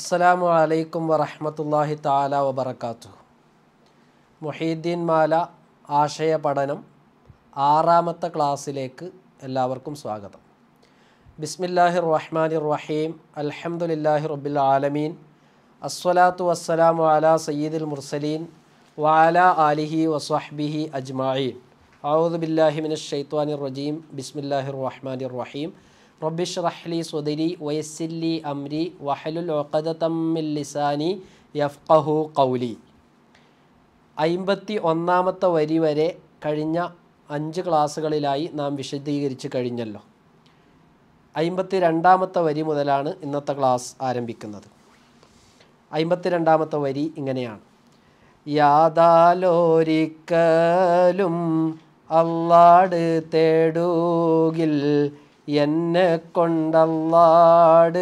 അസ്സലാമു അലൈക്കും വറഹ്മത്തുള്ളാഹി തആല വബറകാതുഹു മുഹീദ്ദീൻ മാല ആശയ പഠനം ആറാമത്തെ ക്ലാസ്സിലേക്ക് എല്ലാവർക്കും സ്വാഗതം ബിസ്മില്ലാഹിർ റഹ്മാനിർ റഹീം അൽഹംദുലില്ലാഹി റബ്ബിൽ ആലമീൻ അസ്സലാത്തു വസ്സലാമു അലാ സയ്യിദുൽ മുർസലീൻ വഅല ആലിഹി വസ്വഹ്ബിഹി അജ്മഈൻ അഊദു ബില്ലാഹി മിനശ് ശൈത്വാനിർ റജീം ബിസ്മില്ലാഹിർ റഹ്മാനിർ റഹീം റബ്ബിഷ് റഹ്ലി സുദരി വയസ്സില്ലി അംരി വഹലുൽ ഉഖദതം മിൻ ലിസാനി യഫ്ഖഹു ഖൗലി അയിമ്പത്തി ഒന്നാമത്തെ വരി വരെ കഴിഞ്ഞ അഞ്ച് ക്ലാസ്സുകളിലായി നാം വിശദീകരിച്ച് കഴിഞ്ഞല്ലോ അയിമ്പത്തി രണ്ടാമത്തെ വരി മുതലാണ് ഇന്നത്തെ ക്ലാസ് ആരംഭിക്കുന്നത് അയിമ്പത്തി രണ്ടാമത്തെ വരി ഇങ്ങനെയാണ് യാതാലോരിക്കലും അല്ലാട് തേടുകിൽ എന്നെ കൊണ്ടല്ലാട്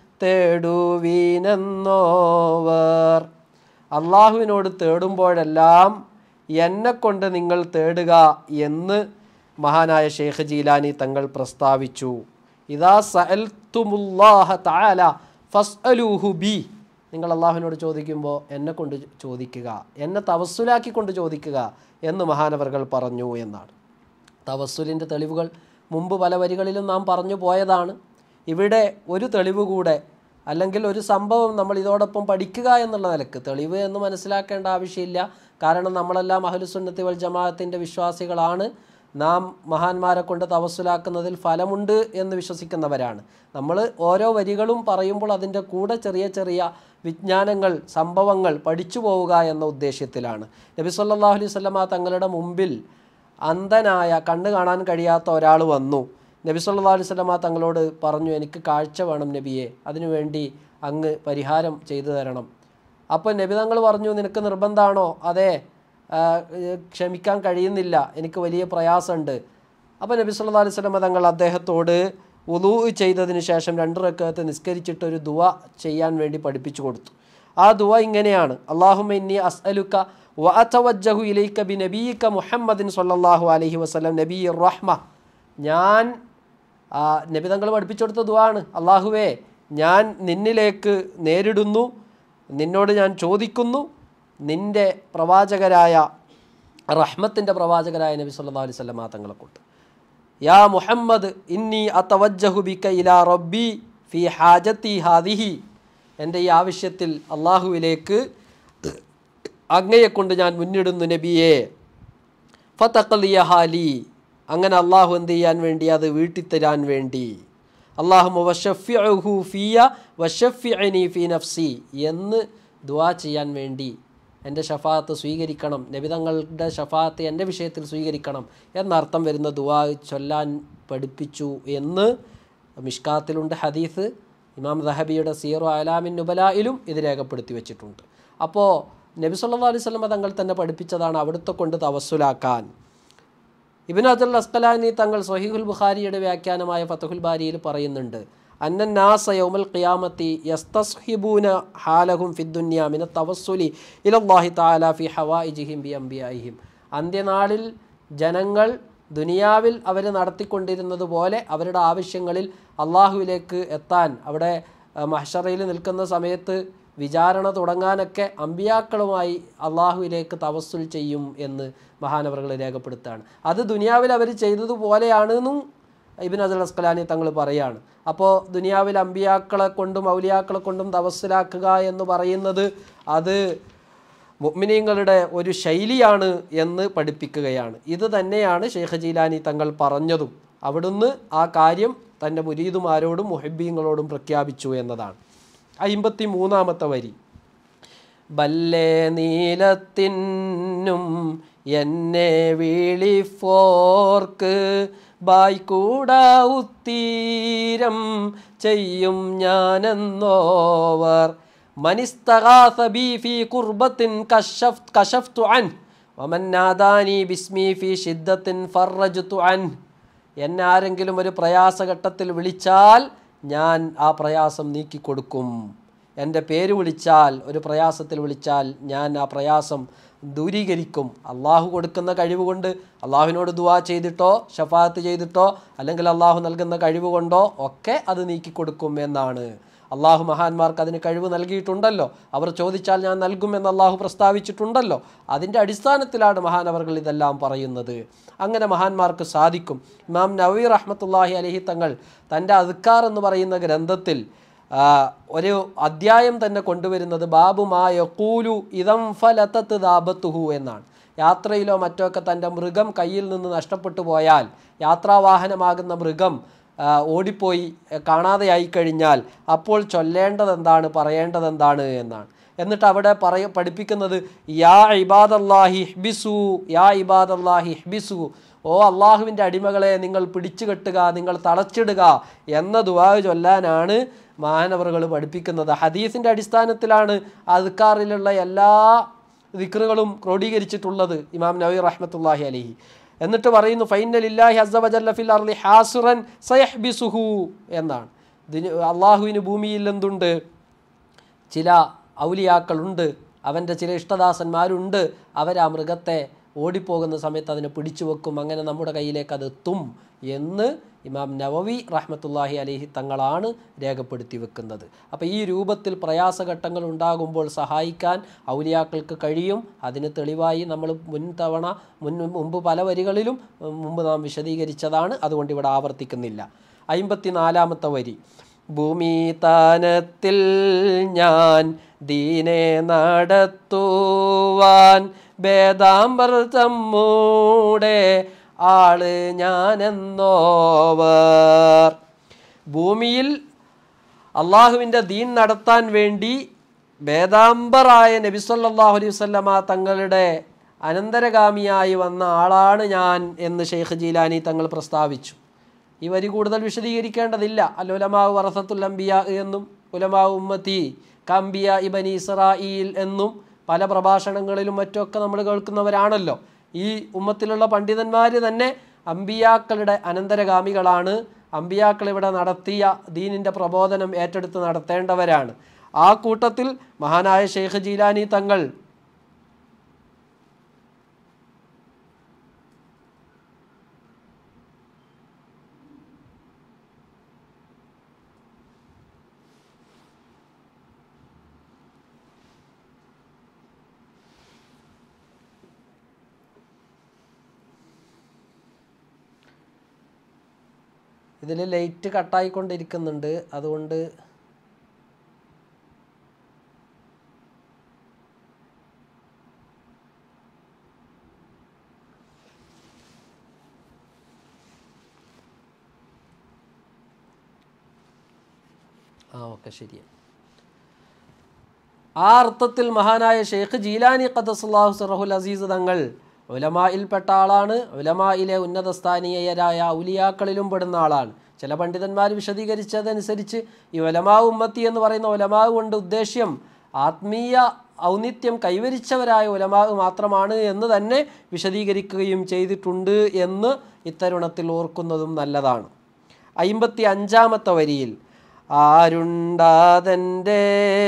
തേടുവീനെന്നോവർ അള്ളാഹുവിനോട് തേടുമ്പോഴെല്ലാം എന്നെ കൊണ്ട് നിങ്ങൾ തേടുക എന്ന് മഹാനായ ഷെയ്ഖ് ജീലാനി തങ്ങൾ പ്രസ്താവിച്ചു ഇതാ സഅൽത്തുമുല്ലാഹ തആല ഫസ്അലൂഹു ബി നിങ്ങൾ അള്ളാഹുവിനോട് ചോദിക്കുമ്പോൾ എന്നെ കൊണ്ട് ചോദിക്കുക എന്നെ തവസ്സുലാക്കി കൊണ്ട് ചോദിക്കുക എന്ന് മഹാനവർകൾ പറഞ്ഞു എന്നാണ് തവസ്സുലിൻ്റെ തെളിവുകൾ മുമ്പ് പല വരികളിലും നാം പറഞ്ഞു പോയതാണ് ഇവിടെ ഒരു തെളിവ് കൂടെ അല്ലെങ്കിൽ ഒരു സംഭവം നമ്മൾ ഇതോടൊപ്പം പഠിക്കുക എന്നുള്ള നിലക്ക് തെളിവ് എന്ന് മനസ്സിലാക്കേണ്ട ആവശ്യമില്ല കാരണം നമ്മളെല്ലാം അഹലുസുന്നത്തി വൽ ജമാഅത്തിൻ്റെ വിശ്വാസികളാണ് നാം മഹാന്മാരെ കൊണ്ട് തവസ്സുലാക്കുന്നതിൽ ഫലമുണ്ട് എന്ന് വിശ്വസിക്കുന്നവരാണ് നമ്മൾ ഓരോ വരികളും പറയുമ്പോൾ അതിൻ്റെ കൂടെ ചെറിയ ചെറിയ വിജ്ഞാനങ്ങൾ സംഭവങ്ങൾ പഠിച്ചു പോവുക എന്ന ഉദ്ദേശ്യത്തിലാണ് നബി സല്ലല്ലാഹു അലൈഹി വസല്ലമ തങ്ങളുടെ മുമ്പിൽ അന്ധനായ കണ്ണ് കാണാൻ കഴിയാത്ത ഒരാൾ വന്നു നബി സല്ലല്ലാഹു അലൈഹി വസല്ലമ തങ്ങളോട് പറഞ്ഞു എനിക്ക് കാഴ്ച വേണം നബിയെ അതിനുവേണ്ടി അങ്ങ് പരിഹാരം ചെയ്തു തരണം അപ്പോൾ നബി തങ്ങൾ പറഞ്ഞു നിനക്ക് നിർബന്ധമാണോ അതെ ആ, ക്ഷമിക്കാൻ കഴിയുന്നില്ല എനിക്ക് വലിയ പ്രയാസമുണ്ട് അപ്പോൾ നബി സല്ലല്ലാഹു അലൈഹി വസല്ലമ തങ്ങൾ അദ്ദേഹത്തോട് ഉദൂ ചെയ്തതിന് ശേഷം രണ്ട് റക്കത്ത് നിസ്കരിച്ചിട്ട് ഒരു ദുവ ചെയ്യാൻ വേണ്ടി പഠിപ്പിച്ചു കൊടുത്തു ആ ദുവ ഇങ്ങനെയാണ് അള്ളാഹുമ ഇന്നി അസ്അലുക വഅതവജ്ജഹു ഇലൈക ബി നബിയിക മുഹമ്മദിൻ സ്വല്ലല്ലാഹു അലൈഹി വസല്ലം നബി റഹ്മ ഞാൻ ആ, നബി തങ്ങൾ പഠിപ്പിച്ചു കൊടുത്ത ദുവാണ് അള്ളാഹുവേ ഞാൻ നിന്നിലേക്ക് നേരിടുന്നു നിന്നോട് ഞാൻ ചോദിക്കുന്നു നിൻ്റെ പ്രവാചകരായ റഹ്മത്തിൻ്റെ പ്രവാചകരായ നബി സല്ലല്ലാഹു അലൈഹി വസല്ലം തങ്ങളെ കൊണ്ട് യാ മുഹമ്മദ് ഇന്നി അതവജ്ജഹു ബിക ഇലാ റബ്ബി ഫി ഹാജത്തി ഹാദിഹി എൻ്റെ ഈ ആവശ്യത്തിൽ അള്ളാഹുവിലേക്ക് അങ്ങയെ കൊണ്ട് ഞാൻ മുന്നിടുന്നു നബിയെ ഫതഖലിയ ഹാലി അങ്ങനെ അള്ളാഹു എന്ത് ചെയ്യാൻ വേണ്ടി അത് വീട്ടിത്തരാൻ വേണ്ടി അള്ളാഹു വഷഫിഅഹു ഫിയ വഷഫിഅനി ഫി നഫ്സി എന്ന് ദുആ ചെയ്യാൻ വേണ്ടി എൻ്റെ ഷഫാത്ത് സ്വീകരിക്കണം നബിതങ്ങളുടെ ഷഫാത്ത് എൻ്റെ വിഷയത്തിൽ സ്വീകരിക്കണം എന്നർത്ഥം വരുന്ന ദുആ ചൊല്ലാൻ പഠിപ്പിച്ചു എന്ന് മിഷ്കാത്തിലുണ്ട് ഹദീസ് ഇമാം ദഹബിയുടെ സീറോ അലാമിൻ നുബലായിലും ഇത് രേഖപ്പെടുത്തി വെച്ചിട്ടുണ്ട് അപ്പോൾ നബി സല്ലല്ലാഹു അലൈഹി വസല്ലമ തങ്ങൾ തന്നെ പഠിപ്പിച്ചതാണ് അവിടുത്തെ കൊണ്ട് തവസ്സുലാക്കാൻ ഇബിൻ അജൽ അസ്കലാനി തങ്ങൾ സഹീഹുൽ ബുഖാരിയുടെ വ്യാഖ്യാനമായ ഫതഹുൽ ബാരിയിൽ പറയുന്നുണ്ട് അന്നൻ നാസ യൗമൽ ഖിയാമത്തി യസ്തസ്ഹിബൂന ഹാലഹും ഫിദ്ദുന്യ മിന തവസ്സുലി ഇലല്ലാഹി തആല ഫി ഹവായിജിഹിം ബി അംബിയായിഹിം അന്ത്യനാളിൽ ജനങ്ങൾ ദുനിയാവിൽ അവർ നടത്തിക്കൊണ്ടിരുന്നത് പോലെ അവരുടെ ആവശ്യങ്ങളിൽ അള്ളാഹുവിലേക്ക് എത്താൻ അവിടെ അഹ്, മഹ്ഷറയിൽ നിൽക്കുന്ന സമയത്ത് വിചാരണ തുടങ്ങാനൊക്കെ അമ്പിയാക്കളുമായി അള്ളാഹുവിലേക്ക് തവസ്സുൽ ചെയ്യും എന്ന് മഹാനവറുകൾ രേഖപ്പെടുത്തുകയാണ് അത് ദുനിയാവിൽ അവർ ചെയ്തതുപോലെയാണെന്നും ഇബിൻ അസൽ അസ്കലാനി തങ്ങൾ പറയാണ് അപ്പോൾ ദുനിയാവിൽ അമ്പിയാക്കളെ കൊണ്ടും ഔലിയാക്കളെ കൊണ്ടും തവസ്സിലാക്കുക എന്ന് പറയുന്നത് അത് മുഅ്മിനീങ്ങളുടെ ഒരു ശൈലിയാണ് എന്ന് പഠിപ്പിക്കുകയാണ് ഇത് തന്നെയാണ് ഷെയ്ഖ് ജീലാനി തങ്ങൾ പറഞ്ഞതും അവിടുന്ന് ആ കാര്യം തൻ്റെ മുരീദുമാരോടും മുഹബ്ബീങ്ങളോടും പ്രഖ്യാപിച്ചു എന്നതാണ് അയിമ്പത്തി മൂന്നാമത്തെ വരി ബല്ലേ നീലത്തിനും എന്നെ വിളിഫോർക്ക് ബായ്ക്കൂട ഉത്തീരം ചെയ്യും ഞാനെന്നോവർ മനിസ്തഗാസ ബി ഫി കുർബത്തിൻ കശഫ് കശഫ്തു അൻ വമൻ നാദാനി ബിസ്മി ഫി ഷിദ്ദത്തിൻ ഫറജ്തു അൻ എന്നെ ആരെങ്കിലും ഒരു പ്രയാസഘട്ടത്തിൽ വിളിച്ചാൽ ഞാൻ ആ പ്രയാസം നീക്കിക്കൊടുക്കും എൻ്റെ പേര് വിളിച്ചാൽ ഒരു പ്രയാസത്തിൽ വിളിച്ചാൽ ഞാൻ ആ പ്രയാസം ദൂരീകരിക്കും അള്ളാഹു കൊടുക്കുന്ന കഴിവ് കൊണ്ട് അള്ളാഹുവിനോട് ദുവാ ചെയ്തിട്ടോ ഷഫാത്ത് ചെയ്തിട്ടോ അല്ലെങ്കിൽ അള്ളാഹു നൽകുന്ന കഴിവ് കൊണ്ടോ ഒക്കെ അത് നീക്കിക്കൊടുക്കും എന്നാണ് അള്ളാഹു മഹാന്മാർക്ക് അതിന് കഴിവ് നൽകിയിട്ടുണ്ടല്ലോ അവർ ചോദിച്ചാൽ ഞാൻ നൽകുമെന്ന് അള്ളാഹു പ്രസ്താവിച്ചിട്ടുണ്ടല്ലോ അതിൻ്റെ അടിസ്ഥാനത്തിലാണ് മഹാനവർകൾ ഇതെല്ലാം പറയുന്നത് അങ്ങനെ മഹാന്മാർക്ക് സാധിക്കും ഇമാം നവീ റഹ്മത്തുല്ലാഹി അലഹി തങ്ങൾ തൻ്റെ അദ്ക്കാർ എന്ന് പറയുന്ന ഗ്രന്ഥത്തിൽ ആ, ഒരു അധ്യായം തന്നെ കൊണ്ടുവരുന്നത് ബാബു മാ യക്കൂലു ഇതം ഫലത്തത്ത് ദാബത്തുഹു എന്നാണ് യാത്രയിലോ മറ്റോ ഒക്കെ തൻ്റെ മൃഗം കയ്യിൽ നിന്ന് നഷ്ടപ്പെട്ടു പോയാൽ യാത്രാവാഹനമാകുന്ന മൃഗം ആ, ഓടിപ്പോയി എ, കാണാതെയായി കഴിഞ്ഞാൽ അപ്പോൾ ചൊല്ലേണ്ടത് എന്താണ് പറയേണ്ടത് എന്താണ് എന്നാണ് എന്നിട്ട് അവിടെ പറയ പഠിപ്പിക്കുന്നത് യാ ഇബാദല്ലാഹി ഹിബിസു യാ ഇബാദല്ലാഹി ഹിബിസു ഓ അള്ളാഹുവിൻ്റെ അടിമകളെ നിങ്ങൾ പിടിച്ചു കെട്ടുക നിങ്ങൾ തളച്ചിടുക എന്ന ദുവാ ചൊല്ലാനാണ് മാനവറുകൾ പഠിപ്പിക്കുന്നത് ഹദീസിൻ്റെ അടിസ്ഥാനത്തിലാണ് അദ്ക്കാറിലുള്ള എല്ലാ ദിക്റുകളും ക്രോഡീകരിച്ചിട്ടുള്ളത് ഇമാം നബി റഹ്മത്തുല്ലാഹി അലഹി എന്നിട്ട് പറയുന്നു ഫൈനലില്ലാഹി അസവജല്ല ഫിൽ അർലി ഹാസുറൻ സയഹ്ബിസുഹു എന്നാണ് ഇതിന് അള്ളാഹുവിന് ഭൂമിയിൽ എന്തുണ്ട് ചില ഔലിയാക്കളുണ്ട് അവൻ്റെ ചില ഇഷ്ടദാസന്മാരുണ്ട് അവർ ആ മൃഗത്തെ ഓടിപ്പോകുന്ന സമയത്ത് അതിനെ പിടിച്ചു വെക്കും അങ്ങനെ നമ്മുടെ കയ്യിലേക്ക് അത് എത്തും എന്ന് ഇമാം നവവി റഹ്മത്തുല്ലാഹി അലഹി തങ്ങളാണ് രേഖപ്പെടുത്തി വെക്കുന്നത് അപ്പോൾ ഈ രൂപത്തിൽ പ്രയാസഘട്ടങ്ങൾ ഉണ്ടാകുമ്പോൾ സഹായിക്കാൻ ഔലിയാക്കൾക്ക് കഴിയും അതിന് തെളിവായി നമ്മൾ മുൻ തവണ മുൻ മുമ്പ് പല വരികളിലും ഉം, മുമ്പ് നാം വിശദീകരിച്ചതാണ് അതുകൊണ്ട് ഇവിടെ ആവർത്തിക്കുന്നില്ല അമ്പത്തിനാലാമത്തെ വരി ഭൂമി താനത്തിൽ ഞാൻ ദീനെ നടത്തുവാൻ ഭേദാംബർ തമ്മൂടെ ആള് ഞാനെന്നോവർ ഭൂമിയിൽ അള്ളാഹുവിൻ്റെ ദീൻ നടത്താൻ വേണ്ടി വേദാംബറായ നബിസല്ലാഹു അലൈഹി വസല്ലമ തങ്ങളുടെ അനന്തരഗാമിയായി വന്ന ആളാണ് ഞാൻ എന്ന് ഷെയ്ഖ് ജീലാനി തങ്ങൾ പ്രസ്താവിച്ചു ഈ വരി കൂടുതൽ വിശദീകരിക്കേണ്ടതില്ല അൽ ഉലമാവ് വറസത്തുൽ അംബിയ എന്നും ഉലമാവ് ഉമ്മത്തി കംബിയ ഇബനി ഇസ്രായിൽ എന്നും പല പ്രഭാഷണങ്ങളിലും മറ്റൊക്കെ നമ്മൾ കേൾക്കുന്നവരാണല്ലോ ഈ ഉമ്മത്തിലുള്ള പണ്ഡിതന്മാർ തന്നെ അമ്പിയാക്കളുടെ അനന്തരഗാമികളാണ് അമ്പിയാക്കൾ ഇവിടെ നടത്തിയ ദീനിൻ്റെ പ്രബോധനം ഏറ്റെടുത്ത് നടത്തേണ്ടവരാണ് ആ കൂട്ടത്തിൽ മഹാനായ ഷെയ്ഖ് ജീലാനി തങ്ങൾ ഇതിൽ ലൈറ്റ് കട്ടായിക്കൊണ്ടിരിക്കുന്നുണ്ട് അതുകൊണ്ട് ആ ഓക്കെ ശരിയാണ് ആ അർത്ഥത്തിൽ മഹാനായ ഷെയ്ഖ് ജീലാനി ഖദസുല്ലാഹു സറഹുൽ അസീസ് തങ്ങൾ ഉലമായിൽപ്പെട്ട ആളാണ് ഉലമായിലെ ഉന്നതസ്ഥാനീയരായ ഔലിയാക്കളിലും പെടുന്ന ആളാണ് ചില പണ്ഡിതന്മാർ വിശദീകരിച്ചതനുസരിച്ച് ഈ ഉലമാ ഉമ്മത്തി എന്ന് പറയുന്ന ഉലമാവ് കൊണ്ട് ഉദ്ദേശ്യം ആത്മീയ ഔന്നിത്യം കൈവരിച്ചവരായ ഉലമാവ് മാത്രമാണ് എന്ന് തന്നെ വിശദീകരിക്കുകയും ചെയ്തിട്ടുണ്ട് എന്ന് ഇത്തരുണത്തിൽ ഓർക്കുന്നതും നല്ലതാണ് അയിമ്പത്തി അഞ്ചാമത്തെ വരിയിൽ ആരുണ്ടാതൻ്റെ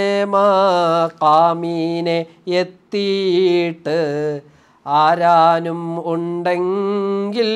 മാമീനെ എത്തിയിട്ട് ആരാനും ഉണ്ടെങ്കിൽ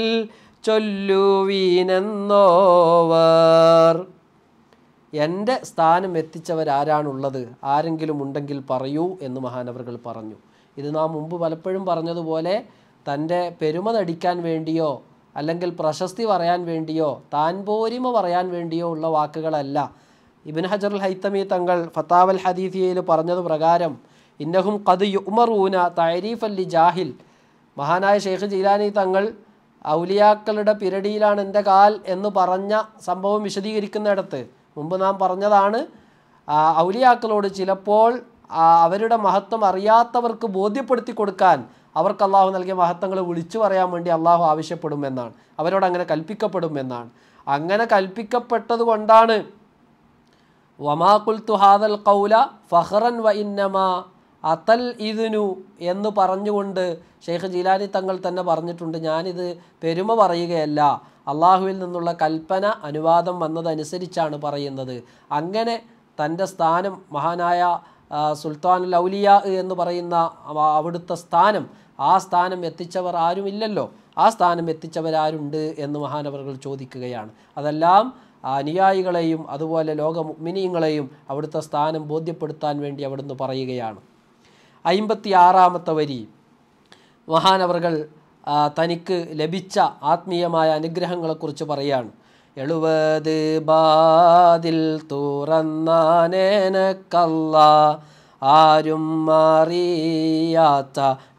ചൊല്ലുവീനെന്നോവർ എൻ്റെ സ്ഥാനം എത്തിച്ചവരാരാണുള്ളത് ആരെങ്കിലും ഉണ്ടെങ്കിൽ പറയൂ എന്ന് മഹാനവറുകൾ പറഞ്ഞു ഇത് നാം മുമ്പ് പലപ്പോഴും പറഞ്ഞതുപോലെ തൻ്റെ പെരുമ നടിക്കാൻ വേണ്ടിയോ അല്ലെങ്കിൽ പ്രശസ്തി പറയാൻ വേണ്ടിയോ താൻ പോരിമ പറയാൻ വേണ്ടിയോ ഉള്ള വാക്കുകളല്ല ഇബിൻ ഹജറുൽ ഹൈത്തമി തങ്ങൾ ഫത്താവൽ ഹദീഫിയയിൽ പറഞ്ഞത് പ്രകാരം ഇന്നഹും കത് യുമറൂന തൈരീഫ് അല്ലി ജാഹിൽ മഹാനായ ഷെയ്ഖ് ജീലാനി തങ്ങൾ ഔലിയാക്കളുടെ പിരടിയിലാണ് എൻ്റെ കാൽ എന്ന് പറഞ്ഞ സംഭവം വിശദീകരിക്കുന്നിടത്ത് മുമ്പ് നാം പറഞ്ഞതാണ് ആ, ഔലിയാക്കളോട് ചിലപ്പോൾ ആ, അവരുടെ മഹത്വം അറിയാത്തവർക്ക് ബോധ്യപ്പെടുത്തി കൊടുക്കാൻ അവർക്ക് അള്ളാഹു നൽകിയ മഹത്വങ്ങൾ വിളിച്ചു പറയാൻ വേണ്ടി അള്ളാഹു ആവശ്യപ്പെടുമെന്നാണ് അവരോട് അങ്ങനെ കൽപ്പിക്കപ്പെടുമെന്നാണ് അങ്ങനെ കൽപ്പിക്കപ്പെട്ടത് കൊണ്ടാണ് വമാ കുൽത്തു ഹാദൽ കൗല ഫഹ്റൻ വ ഇന്നമാ അതൽ ഇതിനു എന്ന് പറഞ്ഞുകൊണ്ട് ഷെയ്ഖ് ജീലാനി തങ്ങൾ തന്നെ പറഞ്ഞിട്ടുണ്ട് ഞാനിത് പെരുമ പറയുകയല്ല അള്ളാഹുവിൽ നിന്നുള്ള കൽപ്പന അനുവാദം വന്നതനുസരിച്ചാണ് പറയുന്നത് അങ്ങനെ തൻ്റെ സ്ഥാനം മഹാനായ ആ, സുൽത്താനുൽ ഔലിയ എന്ന് പറയുന്ന അവ- അവിടുത്തെ സ്ഥാനം ആ സ്ഥാനം എത്തിച്ചവർ ആരുമില്ലല്ലോ ആ സ്ഥാനം എത്തിച്ചവരാരുണ്ട് എന്ന് മഹാനവറുകൾ ചോദിക്കുകയാണ് അതെല്ലാം അനുയായികളെയും അതുപോലെ ലോക മുഗ്മിനീങ്ങളെയും അവിടുത്തെ സ്ഥാനം ബോധ്യപ്പെടുത്താൻ വേണ്ടി അവിടുന്ന് പറയുകയാണ് അയിമ്പത്തി ആറാമത്തെ വരി മഹാനവറുകൾ ആ, തനിക്ക് ലഭിച്ച ആത്മീയമായ അനുഗ്രഹങ്ങളെക്കുറിച്ച് പറയാണ് എഴുപത് ബാതിൽ തുറന്നാനേനക്കല്ല ആരും അറിയാത്ത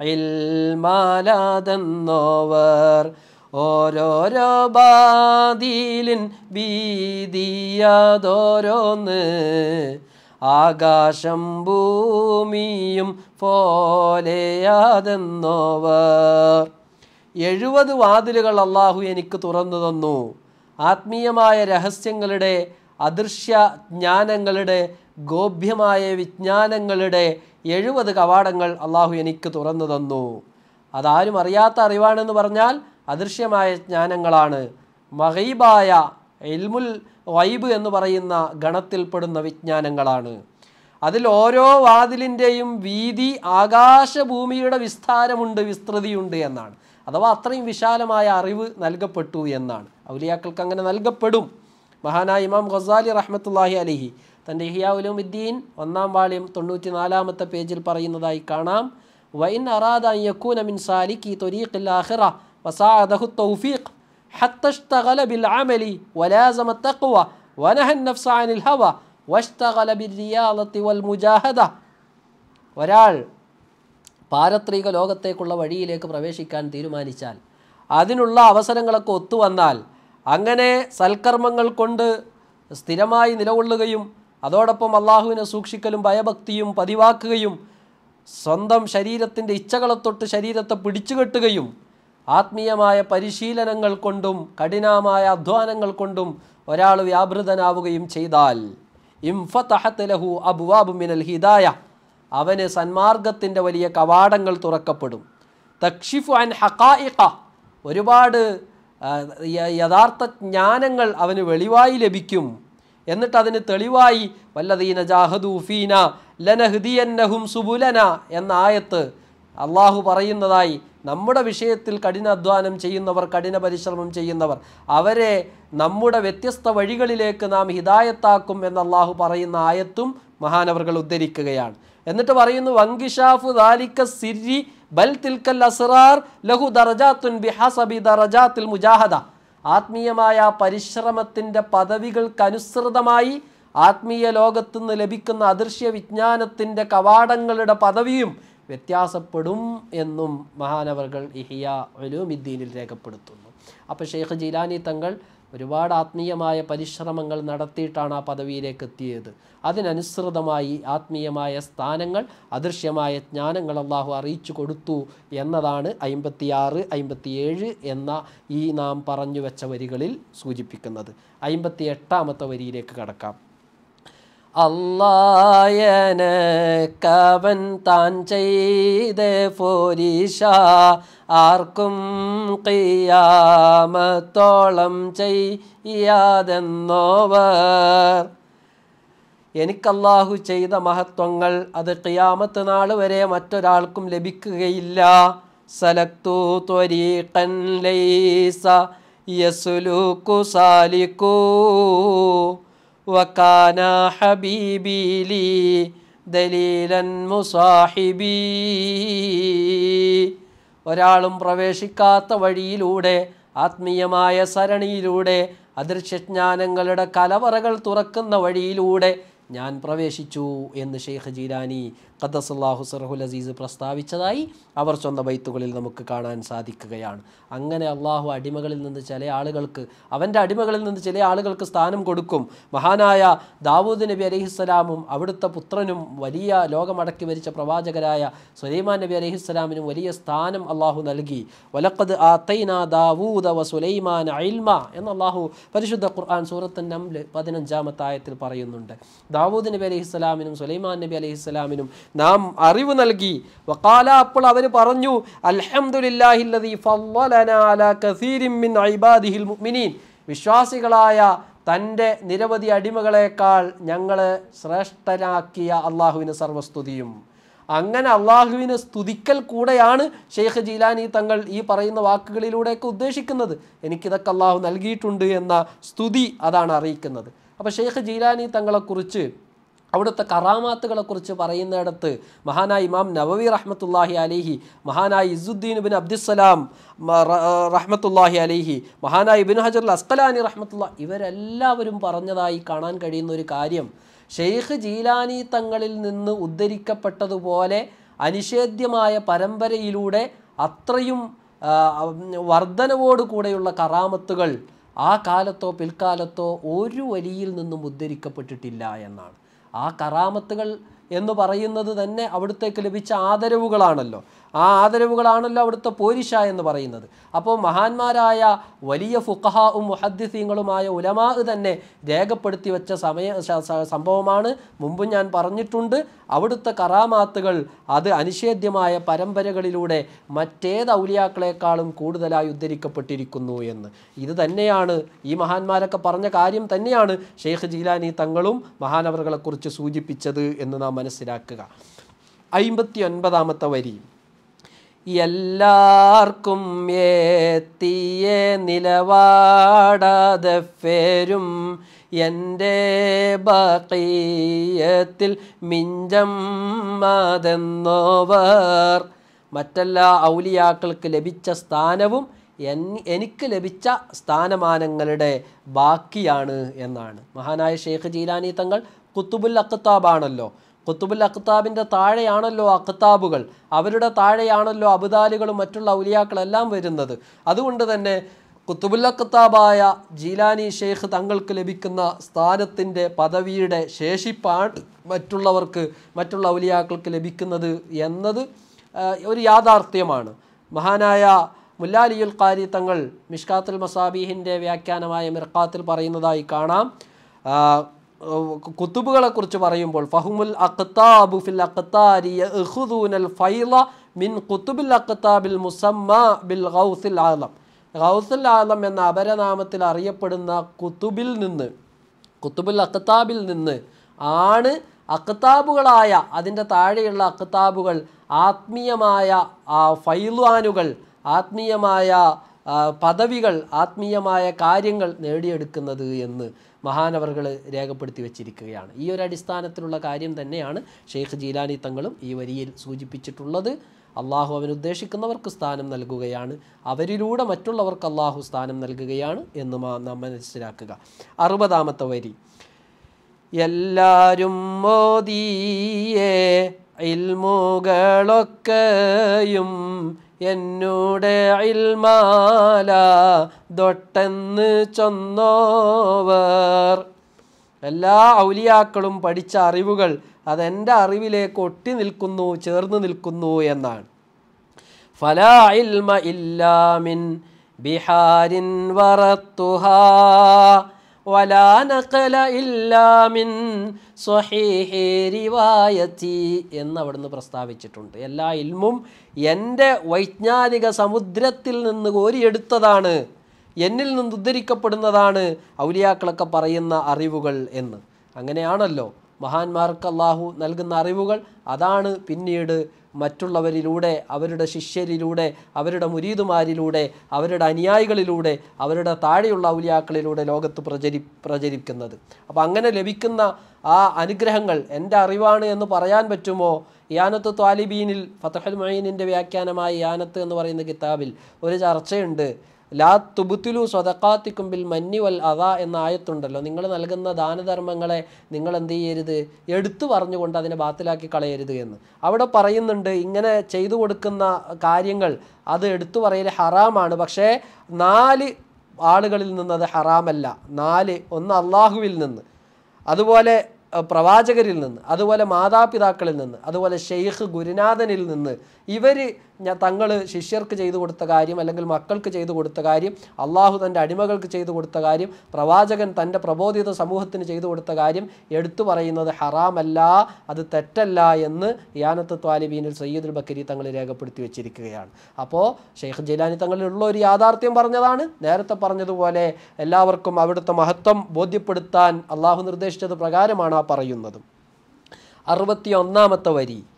ഇൽമാലാതെന്നോവർ ഓരോരോ ബാതിലിൻ ഭീതിയതോരോന്ന് ആകാശം ഭൂമിയും പോലെയാതെന്നോവർ എഴുപത് വാതിലുകൾ അള്ളാഹു എനിക്ക് തുറന്നു തന്നു ആത്മീയമായ രഹസ്യങ്ങളുടെ അദൃശ്യ ജ്ഞാനങ്ങളുടെ ഗോപ്യമായ വിജ്ഞാനങ്ങളുടെ എഴുപത് കവാടങ്ങൾ അള്ളാഹു എനിക്ക് തുറന്നു തന്നു അതാരും അറിയാത്ത അറിവാണെന്ന് പറഞ്ഞാൽ അദൃശ്യമായ ജ്ഞാനങ്ങളാണ് മഹീബായ ഇൽമുൽ വൈബ് എന്ന് പറയുന്ന ഗണത്തിൽപ്പെടുന്ന വിജ്ഞാനങ്ങളാണ് അതിൽ ഓരോ വാതിലിൻ്റെയും വീതി ആകാശഭൂമിയുടെ വിസ്താരമുണ്ട് വിസ്തൃതിയുണ്ട് എന്നാണ് അഥവാ അത്രയും വിശാലമായ അറിവ് നൽകപ്പെട്ടു എന്നാണ് ഔലിയാക്കൾക്ക് അങ്ങനെ നൽകപ്പെടും മഹാനായ ഇമാം ഖസാലി റഹ്മത്തുല്ലാഹി അലിഹി തൻ്റെ ഹിയാഉലുമുദ്ദീൻ ഒന്നാം വാള്യം തൊണ്ണൂറ്റി നാലാമത്തെ പേജിൽ പറയുന്നതായി കാണാം വൈൻ അറാദ അൻ യക്കൂന മിൻ സാലിക്കി ത്വരീഖിൽ ആഖിറ വസാഅദഹു തൗഫീഖ് حتى اشتغل بالعمل ولازم التقوى ونهى النفس عن الهوى واشتغل بالرياضة والمجاهدة ഒരാൾ പാരത്രിക ലോകത്തേക്കുള്ള വഴിയിലേക്ക് പ്രവേശിക്കാൻ തീരുമാനിച്ചാൽ അതിനുള്ള അവസരങ്ങളൊക്കെ ഒത്തുവന്നാൽ അങ്ങനെ സൽക്കർമ്മങ്ങൾ കൊണ്ട് സ്ഥിരമായി നിലകൊള്ളുകയും അതോടൊപ്പം അള്ളാഹുവിനെ സൂക്ഷിക്കലും ഭയഭക്തിയും പതിവാക്കുകയും സ്വന്തം ശരീരത്തിൻ്റെ ഇച്ഛകളെ തൊട്ട് ശരീരത്തെ പിടിച്ചുകെട്ടുകയും ആത്മീയമായ പരിശീലനങ്ങൾ കൊണ്ടും കഠിനമായ അധ്വാനങ്ങൾ കൊണ്ടും ഒരാൾ വ്യാപൃതനാവുകയും ചെയ്താൽ ഇംഫത്തഹത്ത് ലഹു അബുവാബു മിനൽ ഹിദായ അവന് സന്മാർഗത്തിൻ്റെ വലിയ കവാടങ്ങൾ തുറക്കപ്പെടും തക്ഷിഫു അൻ ഹക്കായിഖ ഒരുപാട് ആ, യ- യഥാർത്ഥ ജ്ഞാനങ്ങൾ അവന് വെളിവായി ലഭിക്കും എന്നിട്ട് അതിന് തെളിവായി വല്ലദീന ജാഹദു ഫീന ലനഹ്ദിയന്നഹും സുബുലന എന്ന ആയത്ത് അള്ളാഹു പറയുന്നതായി നമ്മുടെ വിഷയത്തിൽ കഠിനാധ്വാനം ചെയ്യുന്നവർ കഠിന പരിശ്രമം ചെയ്യുന്നവർ അവരെ നമ്മുടെ വ്യത്യസ്ത വഴികളിലേക്ക് നാം ഹിദായത്താക്കും എന്ന് അള്ളാഹു പറയുന്ന ആയത്തും മഹാനവറുകൾ ഉദ്ധരിക്കുകയാണ് എന്നിട്ട് പറയുന്നു വങ്കിഷാഫു ദാലിക്ക സിരി ബൽ തിൽക്കൽ അസ്റാർ ലഹു ദറജാത്തുൻ ബിഹസബി ദറജാത്തിൽ മുജാഹദ ആത്മീയമായ പരിശ്രമത്തിൻ്റെ പദവികൾക്കനുസൃതമായി ആത്മീയ ലോകത്തുനിന്ന് ലഭിക്കുന്ന അദൃശ്യ വിജ്ഞാനത്തിൻ്റെ കവാടങ്ങളുടെ പദവിയും വ്യത്യാസപ്പെടും എന്നും മഹാനവറുകൾ ഇഹിയ ഒലുമിദ്ദീനിൽ രേഖപ്പെടുത്തുന്നു അപ്പോൾ ഷെയ്ഖ് ജീലാനി തങ്ങൾ ഒരുപാട് ആത്മീയമായ പരിശ്രമങ്ങൾ നടത്തിയിട്ടാണ് ആ പദവിയിലേക്ക് എത്തിയത് അതിനനുസൃതമായി ആത്മീയമായ സ്ഥാനങ്ങൾ അദൃശ്യമായ ജ്ഞാനങ്ങൾ അള്ളാഹു അറിയിച്ചു കൊടുത്തു എന്നതാണ് അമ്പത്തിയാറ് അമ്പത്തിയേഴ് എന്ന ഈ നാം പറഞ്ഞു വെച്ച വരികളിൽ സൂചിപ്പിക്കുന്നത് അമ്പത്തി എട്ടാമത്തെ വരിയിലേക്ക് കടക്കാം അല്ലായനക്കവൻ താൻ ചെയ്ത പോരീഷ ആർക്കും കയ്യാമത്തോളം ചെയ്യാതെന്നോവർ എനിക്കല്ലാഹു ചെയ്ത മഹത്വങ്ങൾ അത് ഖിയാമത്ത് നാൾ വരെ മറ്റൊരാൾക്കും ലഭിക്കുകയില്ല സലക്തു ത്വരീഖൻ ലൈസ യസുലുക്കു സാലിക്കൂ വക്കാന ഹബീബി ലി ദലീലൻ മുസാഹിബി ഒരാളും പ്രവേശിക്കാത്ത വഴിയിലൂടെ ആത്മീയമായ സരണിയിലൂടെ അദൃശ്യജ്ഞാനങ്ങളുടെ കലവറകൾ തുറക്കുന്ന വഴിയിലൂടെ ഞാൻ പ്രവേശിച്ചു എന്ന് ഷെയ്ഖ് ജീലാനി ഖദ്ദസുല്ലാഹു സർഹുൽ അസീസ് പ്രസ്താവിച്ചതായി അവർ സ്വന്തം ബൈത്തുകളിൽ നമുക്ക് കാണാൻ സാധിക്കുകയാണ് അങ്ങനെ അള്ളാഹു അടിമകളിൽ നിന്ന് ചില ആളുകൾക്ക് അവൻ്റെ അടിമകളിൽ നിന്ന് ചില ആളുകൾക്ക് സ്ഥാനം കൊടുക്കും മഹാനായ ദാവൂദ് നബി അലഹിസ്സലാമും അവിടുത്തെ പുത്രനും വലിയ ലോകമടക്കി ഭരിച്ച പ്രവാചകരായ സുലൈമാൻ നബി അലഹിസ്സലാമിനും വലിയ സ്ഥാനം അള്ളാഹു നൽകി വലക്കത് ആത്തൈന ദാവൂദ വ സുലൈമാൻ അയിൽമ എന്ന് അള്ളാഹു പരിശുദ്ധ ഖുർആൻ സൂറത്ത് നംല് പതിനഞ്ചാമത്തെ ആയത്തിൽ പറയുന്നുണ്ട് ദാവൂദ് നബി അലഹിസ്സലാമിനും സുലൈമാൻ നബി അലഹിസ്സലാമിനും നാം അറിവ് നൽകി വക്കാല അപ്പോൾ അവർ പറഞ്ഞു അൽഹംദുലില്ലാഹില്ലദീ ഫളലനാ അലാ കസീരിൻ മിൻ ഇബാദിഹിൽ മുഅ്മിനീൻ വിശ്വാസികളായ തൻ്റെ നിരവധി അടിമകളെക്കാൾ ഞങ്ങളെ ശ്രേഷ്ഠരാക്കിയ അള്ളാഹുവിന് സർവസ്തുതിയും അങ്ങനെ അള്ളാഹുവിനെ സ്തുതിക്കൽ കൂടെയാണ് ഷെയ്ഖ് ജീലാനി തങ്ങൾ ഈ പറയുന്ന വാക്കുകളിലൂടെയൊക്കെ ഉദ്ദേശിക്കുന്നത് എനിക്കിതൊക്കെ അള്ളാഹു നൽകിയിട്ടുണ്ട് എന്ന സ്തുതി അതാണ് അറിയിക്കുന്നത് അപ്പോൾ ഷെയ്ഖ് ജീലാനി തങ്ങളെക്കുറിച്ച് അവിടുത്തെ കറാമാത്തുകളെക്കുറിച്ച് പറയുന്നിടത്ത് മഹാനായ ഇമാം നവവി റഹ്മത്തുല്ലാഹി അലിഹി മഹാനായ ഇസുദ്ദീൻ ബിൻ അബ്ദുസ്സലാം മ- റ- റഹ്മത്തുല്ലാഹി അലിഹി മഹാനായ ഇബിൻ ഹജർ അസ്കലാനി റഹ്മത്തുള്ള ഇവരെല്ലാവരും പറഞ്ഞതായി കാണാൻ കഴിയുന്ന ഒരു കാര്യം ഷെയ്ഖ് ജീലാനി തങ്ങളിൽ നിന്ന് ഉദ്ധരിക്കപ്പെട്ടതുപോലെ അനിഷേധ്യമായ പരമ്പരയിലൂടെ അത്രയും ആ, വർധനവോട് കൂടെയുള്ള കറാമത്തുകൾ ആ കാലത്തോ പിൽക്കാലത്തോ ഒരു വലിയിൽ നിന്നും ഉദ്ധരിക്കപ്പെട്ടിട്ടില്ല എന്നാണ് ആ കറാമത്തുകൾ എന്ന് പറയുന്നത് തന്നെ അവിടുത്തേക്ക് ലഭിച്ച ആദരവുകളാണല്ലോ ആ ആദരവുകളാണല്ലോ അവിടുത്തെ പോരിഷ എന്ന് പറയുന്നത് അപ്പോൾ മഹാന്മാരായ വലിയ ഫുഖഹാവും മുഹദ്ദിസീങ്ങളുമായ ഉലമാ തന്നെ രേഖപ്പെടുത്തി വെച്ച സമയ സ- സ- സംഭവമാണ് മുമ്പ് ഞാൻ പറഞ്ഞിട്ടുണ്ട് അവിടുത്തെ കറാമാത്തുകൾ അത് അനിഷേധ്യമായ പരമ്പരകളിലൂടെ മറ്റേത് ഔലിയാക്കളെക്കാളും കൂടുതലായി ഉദ്ധരിക്കപ്പെട്ടിരിക്കുന്നു എന്ന് ഇത് തന്നെയാണ് ഈ മഹാന്മാരൊക്കെ പറഞ്ഞ കാര്യം തന്നെയാണ് ഷെയ്ഖ് ജീലാനി തങ്ങളും മഹാനവറുകളെക്കുറിച്ച് സൂചിപ്പിച്ചത് എന്ന് നാം മനസ്സിലാക്കുക അയിമ്പത്തി ഒൻപതാമത്തെ വരി എല്ലാവർക്കും എത്തിയ നിലവാടാതെ ഫേരും എൻ്റെ ബക്കീയത്തിൽ മിഞ്ചം മതെന്നോവർ മറ്റെല്ലാ ഔലിയാക്കൾക്ക് ലഭിച്ച സ്ഥാനവും എൻ എനിക്ക് ലഭിച്ച സ്ഥാനമാനങ്ങളുടെ ബാക്കിയാണ് എന്നാണ് മഹാനായ ഷെയ്ഖ് ജീലാനി തങ്ങൾ കുത്തുബുൽ അഖ്താബാണല്ലോ കുത്തുബുൽ അഖ്താബിൻ്റെ താഴെയാണല്ലോ അഖ്താബുകൾ അവരുടെ താഴെയാണല്ലോ അബുദാലികളും മറ്റുള്ള ഔലിയാക്കളെല്ലാം വരുന്നത് അതുകൊണ്ട് തന്നെ കുത്തുബുൽ അഖ്താബായ ജീലാനി ഷെയ്ഖ് തങ്ങൾക്ക് ലഭിക്കുന്ന സ്ഥാനത്തിൻ്റെ പദവിയുടെ ശേഷിപ്പാണ് മറ്റുള്ളവർക്ക് മറ്റുള്ള ഔലിയാക്കൾക്ക് ലഭിക്കുന്നത് എന്നത് ആ, ഒരു യാഥാർത്ഥ്യമാണ് മഹാനായ മുല്ലാലിയുൽ ഖാരി തങ്ങൾ മിഷ്കാത്തുൽ മസാബീഹിൻ്റെ വ്യാഖ്യാനമായ മിർക്കാത്തിൽ പറയുന്നതായി കാണാം ആ, കുത്തുബുകളെ കുറിച്ച് പറയുമ്പോൾ ഫഹുമുൽ അഖ്താബു ഫിൽ അഖ്താരി യഖുദൂനൽ ഫൈള മിൻ കുത്തുബിൽ അഖ്താബിൽ മുസമ്മ ബിൽ ഗൗസിൽ ആലം ഗൗസുൽ ആലം എന്ന അപരനാമത്തിൽ അറിയപ്പെടുന്ന കുത്തുബിൽ നിന്ന് കുത്തുബുൽ അഖ്താബിൽ നിന്ന് ആണ് അഖ്താബുകളായ അതിൻ്റെ താഴെയുള്ള അഖ്താബുകൾ ആത്മീയമായ ആ ഫൈൽവാനുകൾ ആത്മീയമായ ആ, പദവികൾ ആത്മീയമായ കാര്യങ്ങൾ നേടിയെടുക്കുന്നത് എന്ന് മഹാനവറുകൾ രേഖപ്പെടുത്തി വച്ചിരിക്കുകയാണ് ഈ ഒരു അടിസ്ഥാനത്തിലുള്ള കാര്യം തന്നെയാണ് ഷെയ്ഖ് ജീലാനി തങ്ങളും ഈ വരിയിൽ സൂചിപ്പിച്ചിട്ടുള്ളത് അള്ളാഹു അവൻ ഉദ്ദേശിക്കുന്നവർക്ക് സ്ഥാനം നൽകുകയാണ് അവരിലൂടെ മറ്റുള്ളവർക്ക് അള്ളാഹു സ്ഥാനം നൽകുകയാണ് എന്ന് മാ- നാം മനസ്സിലാക്കുക അറുപതാമത്തെ വരി എല്ലാരും മോദിയേ ഇൽമുകളൊക്കെയും എന്നൂടെ ഇൽമാല ദൊട്ടെന്ന് ചൊന്നോവർ എല്ലാ ഔലിയാക്കളും പഠിച്ച അറിവുകൾ അതെൻ്റെ അറിവിലേക്ക് ഒട്ടി നിൽക്കുന്നു ചേർന്ന് നിൽക്കുന്നു എന്നാണ് فلا علم إلا من بحار ورثتها ولا نقل إلا من صحيح روايتي എന്ന് അവിടുന്ന് പ്രസ്താവിച്ചിട്ടുണ്ട് എല്ലാ ഇൽമും എൻ്റെ വൈജ്ഞാനിക സമുദ്രത്തിൽ നിന്ന് കോരിയെടുത്തതാണ് എന്നിൽ നിന്ന് ഉദ്ധരിക്കപ്പെടുന്നതാണ് ഔലിയാക്കളൊക്കെ പറയുന്ന അറിവുകൾ എന്ന് അങ്ങനെയാണല്ലോ മഹാന്മാർക്ക് അള്ളാഹു നൽകുന്ന അറിവുകൾ അതാണ് പിന്നീട് മറ്റുള്ളവരിലൂടെ അവരുടെ ശിഷ്യരിലൂടെ അവരുടെ മുരീദുമാരിലൂടെ അവരുടെ അനുയായികളിലൂടെ അവരുടെ താഴെയുള്ള ഔലിയാക്കളിലൂടെ ലോകത്ത് പ്രചരി പ്രചരിക്കുന്നത് അപ്പോൾ അങ്ങനെ ലഭിക്കുന്ന ആ അനുഗ്രഹങ്ങൾ എൻ്റെ അറിവാണ് എന്ന് പറയാൻ പറ്റുമോ യാനത്ത് ത്വാലിബീനിൽ ഫതഹുൽ മൊയ്നിൻ്റെ വ്യാഖ്യാനമായ യാനത്ത് എന്ന് പറയുന്ന കിതാബിൽ ഒരു ചർച്ചയുണ്ട് ലാ തുബുത്തിലു സ്വതക്കാത്തിക്കും ബിൽ മന്നി വൽ അതാ എന്ന ആയത്തുണ്ടല്ലോ നിങ്ങൾ നൽകുന്ന ദാനധർമ്മങ്ങളെ നിങ്ങൾ എന്ത് ചെയ്യരുത് എടുത്തു പറഞ്ഞുകൊണ്ട് അതിനെ ബാത്തിലാക്കി കളയരുത് എന്ന് അവിടെ പറയുന്നുണ്ട് ഇങ്ങനെ ചെയ്തു കൊടുക്കുന്ന കാര്യങ്ങൾ അത് എടുത്തു പറയൽ ഹറാമാണ് പക്ഷേ നാല് ആളുകളിൽ നിന്ന് അത് ഹറാമല്ല നാല് ഒന്ന് അള്ളാഹുവിൽ നിന്ന് അതുപോലെ അഹ് പ്രവാചകരിൽ നിന്ന് അതുപോലെ മാതാപിതാക്കളിൽ നിന്ന് അതുപോലെ ഷെയ്ഖ് ഗുരുനാഥനിൽ നിന്ന് ഇവർ തങ്ങൾ ശിഷ്യർക്ക് ചെയ്തു കൊടുത്ത കാര്യം അല്ലെങ്കിൽ മക്കൾക്ക് ചെയ്തു കൊടുത്ത കാര്യം അള്ളാഹു തൻ്റെ അടിമകൾക്ക് ചെയ്തു കൊടുത്ത കാര്യം പ്രവാചകൻ തൻ്റെ പ്രബോധിത സമൂഹത്തിന് ചെയ്തു കൊടുത്ത കാര്യം എടുത്തു പറയുന്നത് ഹറാമല്ല അത് തെറ്റല്ല എന്ന് യാനത്ത് ത്വാലിബീനിൽ സയ്യിദുൽ ബക്കരി തങ്ങൾ രേഖപ്പെടുത്തി വെച്ചിരിക്കുകയാണ് അപ്പോൾ ഷെയ്ഖ് ജയിലാനി തങ്ങളിലുള്ള ഒരു യാഥാർത്ഥ്യം പറഞ്ഞതാണ് നേരത്തെ പറഞ്ഞതുപോലെ എല്ലാവർക്കും അവിടുത്തെ മഹത്വം ബോധ്യപ്പെടുത്താൻ അള്ളാഹു നിർദ്ദേശിച്ചത് പ്രകാരമാണ് ആ പറയുന്നത് അറുപത്തി ഒന്നാമത്തെ വരി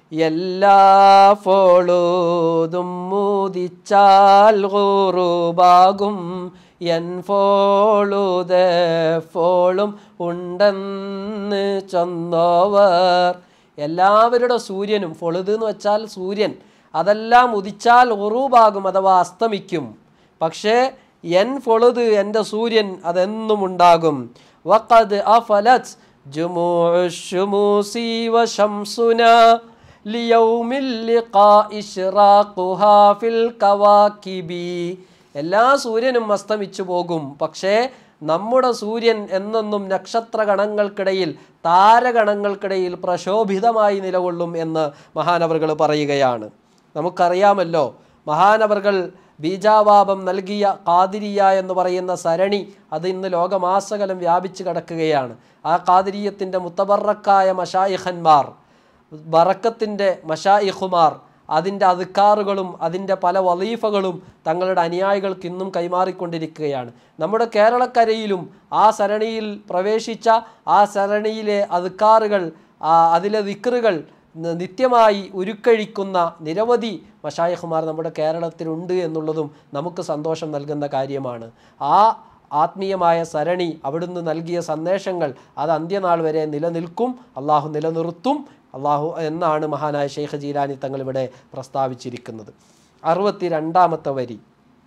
എല്ലാ ഫോളൂതും മുദിച്ചാൽ ഗുറുബാകും എൻ ഫോളുത ഫോളും ഉണ്ടെന്ന് ചൊന്നോവർ എല്ലാവരുടെ സൂര്യനും ഫൊളുത് എന്ന് വെച്ചാൽ സൂര്യൻ അതെല്ലാം ഉദിച്ചാൽ ഉറൂബാകും അഥവാ അസ്തമിക്കും പക്ഷേ എൻ ഫൊളുത് എൻ്റെ സൂര്യൻ അതെന്നും ഉണ്ടാകും വഖദ് അഫലത് جموع الشموس وشمسنا ليوم اللقاء إشراقها في الكواكب എല്ലാ സൂര്യനും അസ്തമിച്ചു പോകും പക്ഷേ നമ്മുടെ സൂര്യൻ എന്നെന്നും നക്ഷത്രഗണങ്ങൾക്കിടയിൽ താരഗണങ്ങൾക്കിടയിൽ പ്രശോഭിതമായി നിലകൊള്ളും എന്ന് മഹാനവറുകൾ പറയുകയാണ് നമുക്കറിയാമല്ലോ മഹാനവറുകൾ ബീജാവാപം നൽകിയ കാതിരിയ എന്ന് പറയുന്ന സരണി അത് ഇന്ന് ലോകമാസകലം വ്യാപിച്ചു കിടക്കുകയാണ് ആ കാതിരീയത്തിൻ്റെ മുത്തബറക്കായ മഷായിഖന്മാർ ബറക്കത്തിൻ്റെ മഷായിഖുമാർ അതിൻ്റെ അതുക്കാറുകളും അതിൻ്റെ പല വലീഫകളും തങ്ങളുടെ അനുയായികൾക്ക് ഇന്നും കൈമാറിക്കൊണ്ടിരിക്കുകയാണ് നമ്മുടെ കേരളക്കരയിലും ആ സരണിയിൽ പ്രവേശിച്ച ആ സരണിയിലെ അതുക്കാറുകൾ അതിലെ ദിക്റുകൾ ന- നിത്യമായി ഉരുക്കഴിക്കുന്ന നിരവധി മഷായഹുമാർ നമ്മുടെ കേരളത്തിലുണ്ട് എന്നുള്ളതും നമുക്ക് സന്തോഷം നൽകുന്ന കാര്യമാണ് ആ ആത്മീയമായ സരണി അവിടുന്ന് നൽകിയ സന്ദേശങ്ങൾ അത് അന്ത്യനാൾ വരെ നിലനിൽക്കും അള്ളാഹു നിലനിർത്തും അള്ളാഹു എന്നാണ് മഹാനായ ഷെയ്ഖ് ജീലാനി തങ്ങൾ ഇവിടെ പ്രസ്താവിച്ചിരിക്കുന്നത് അറുപത്തി രണ്ടാമത്തെ വരി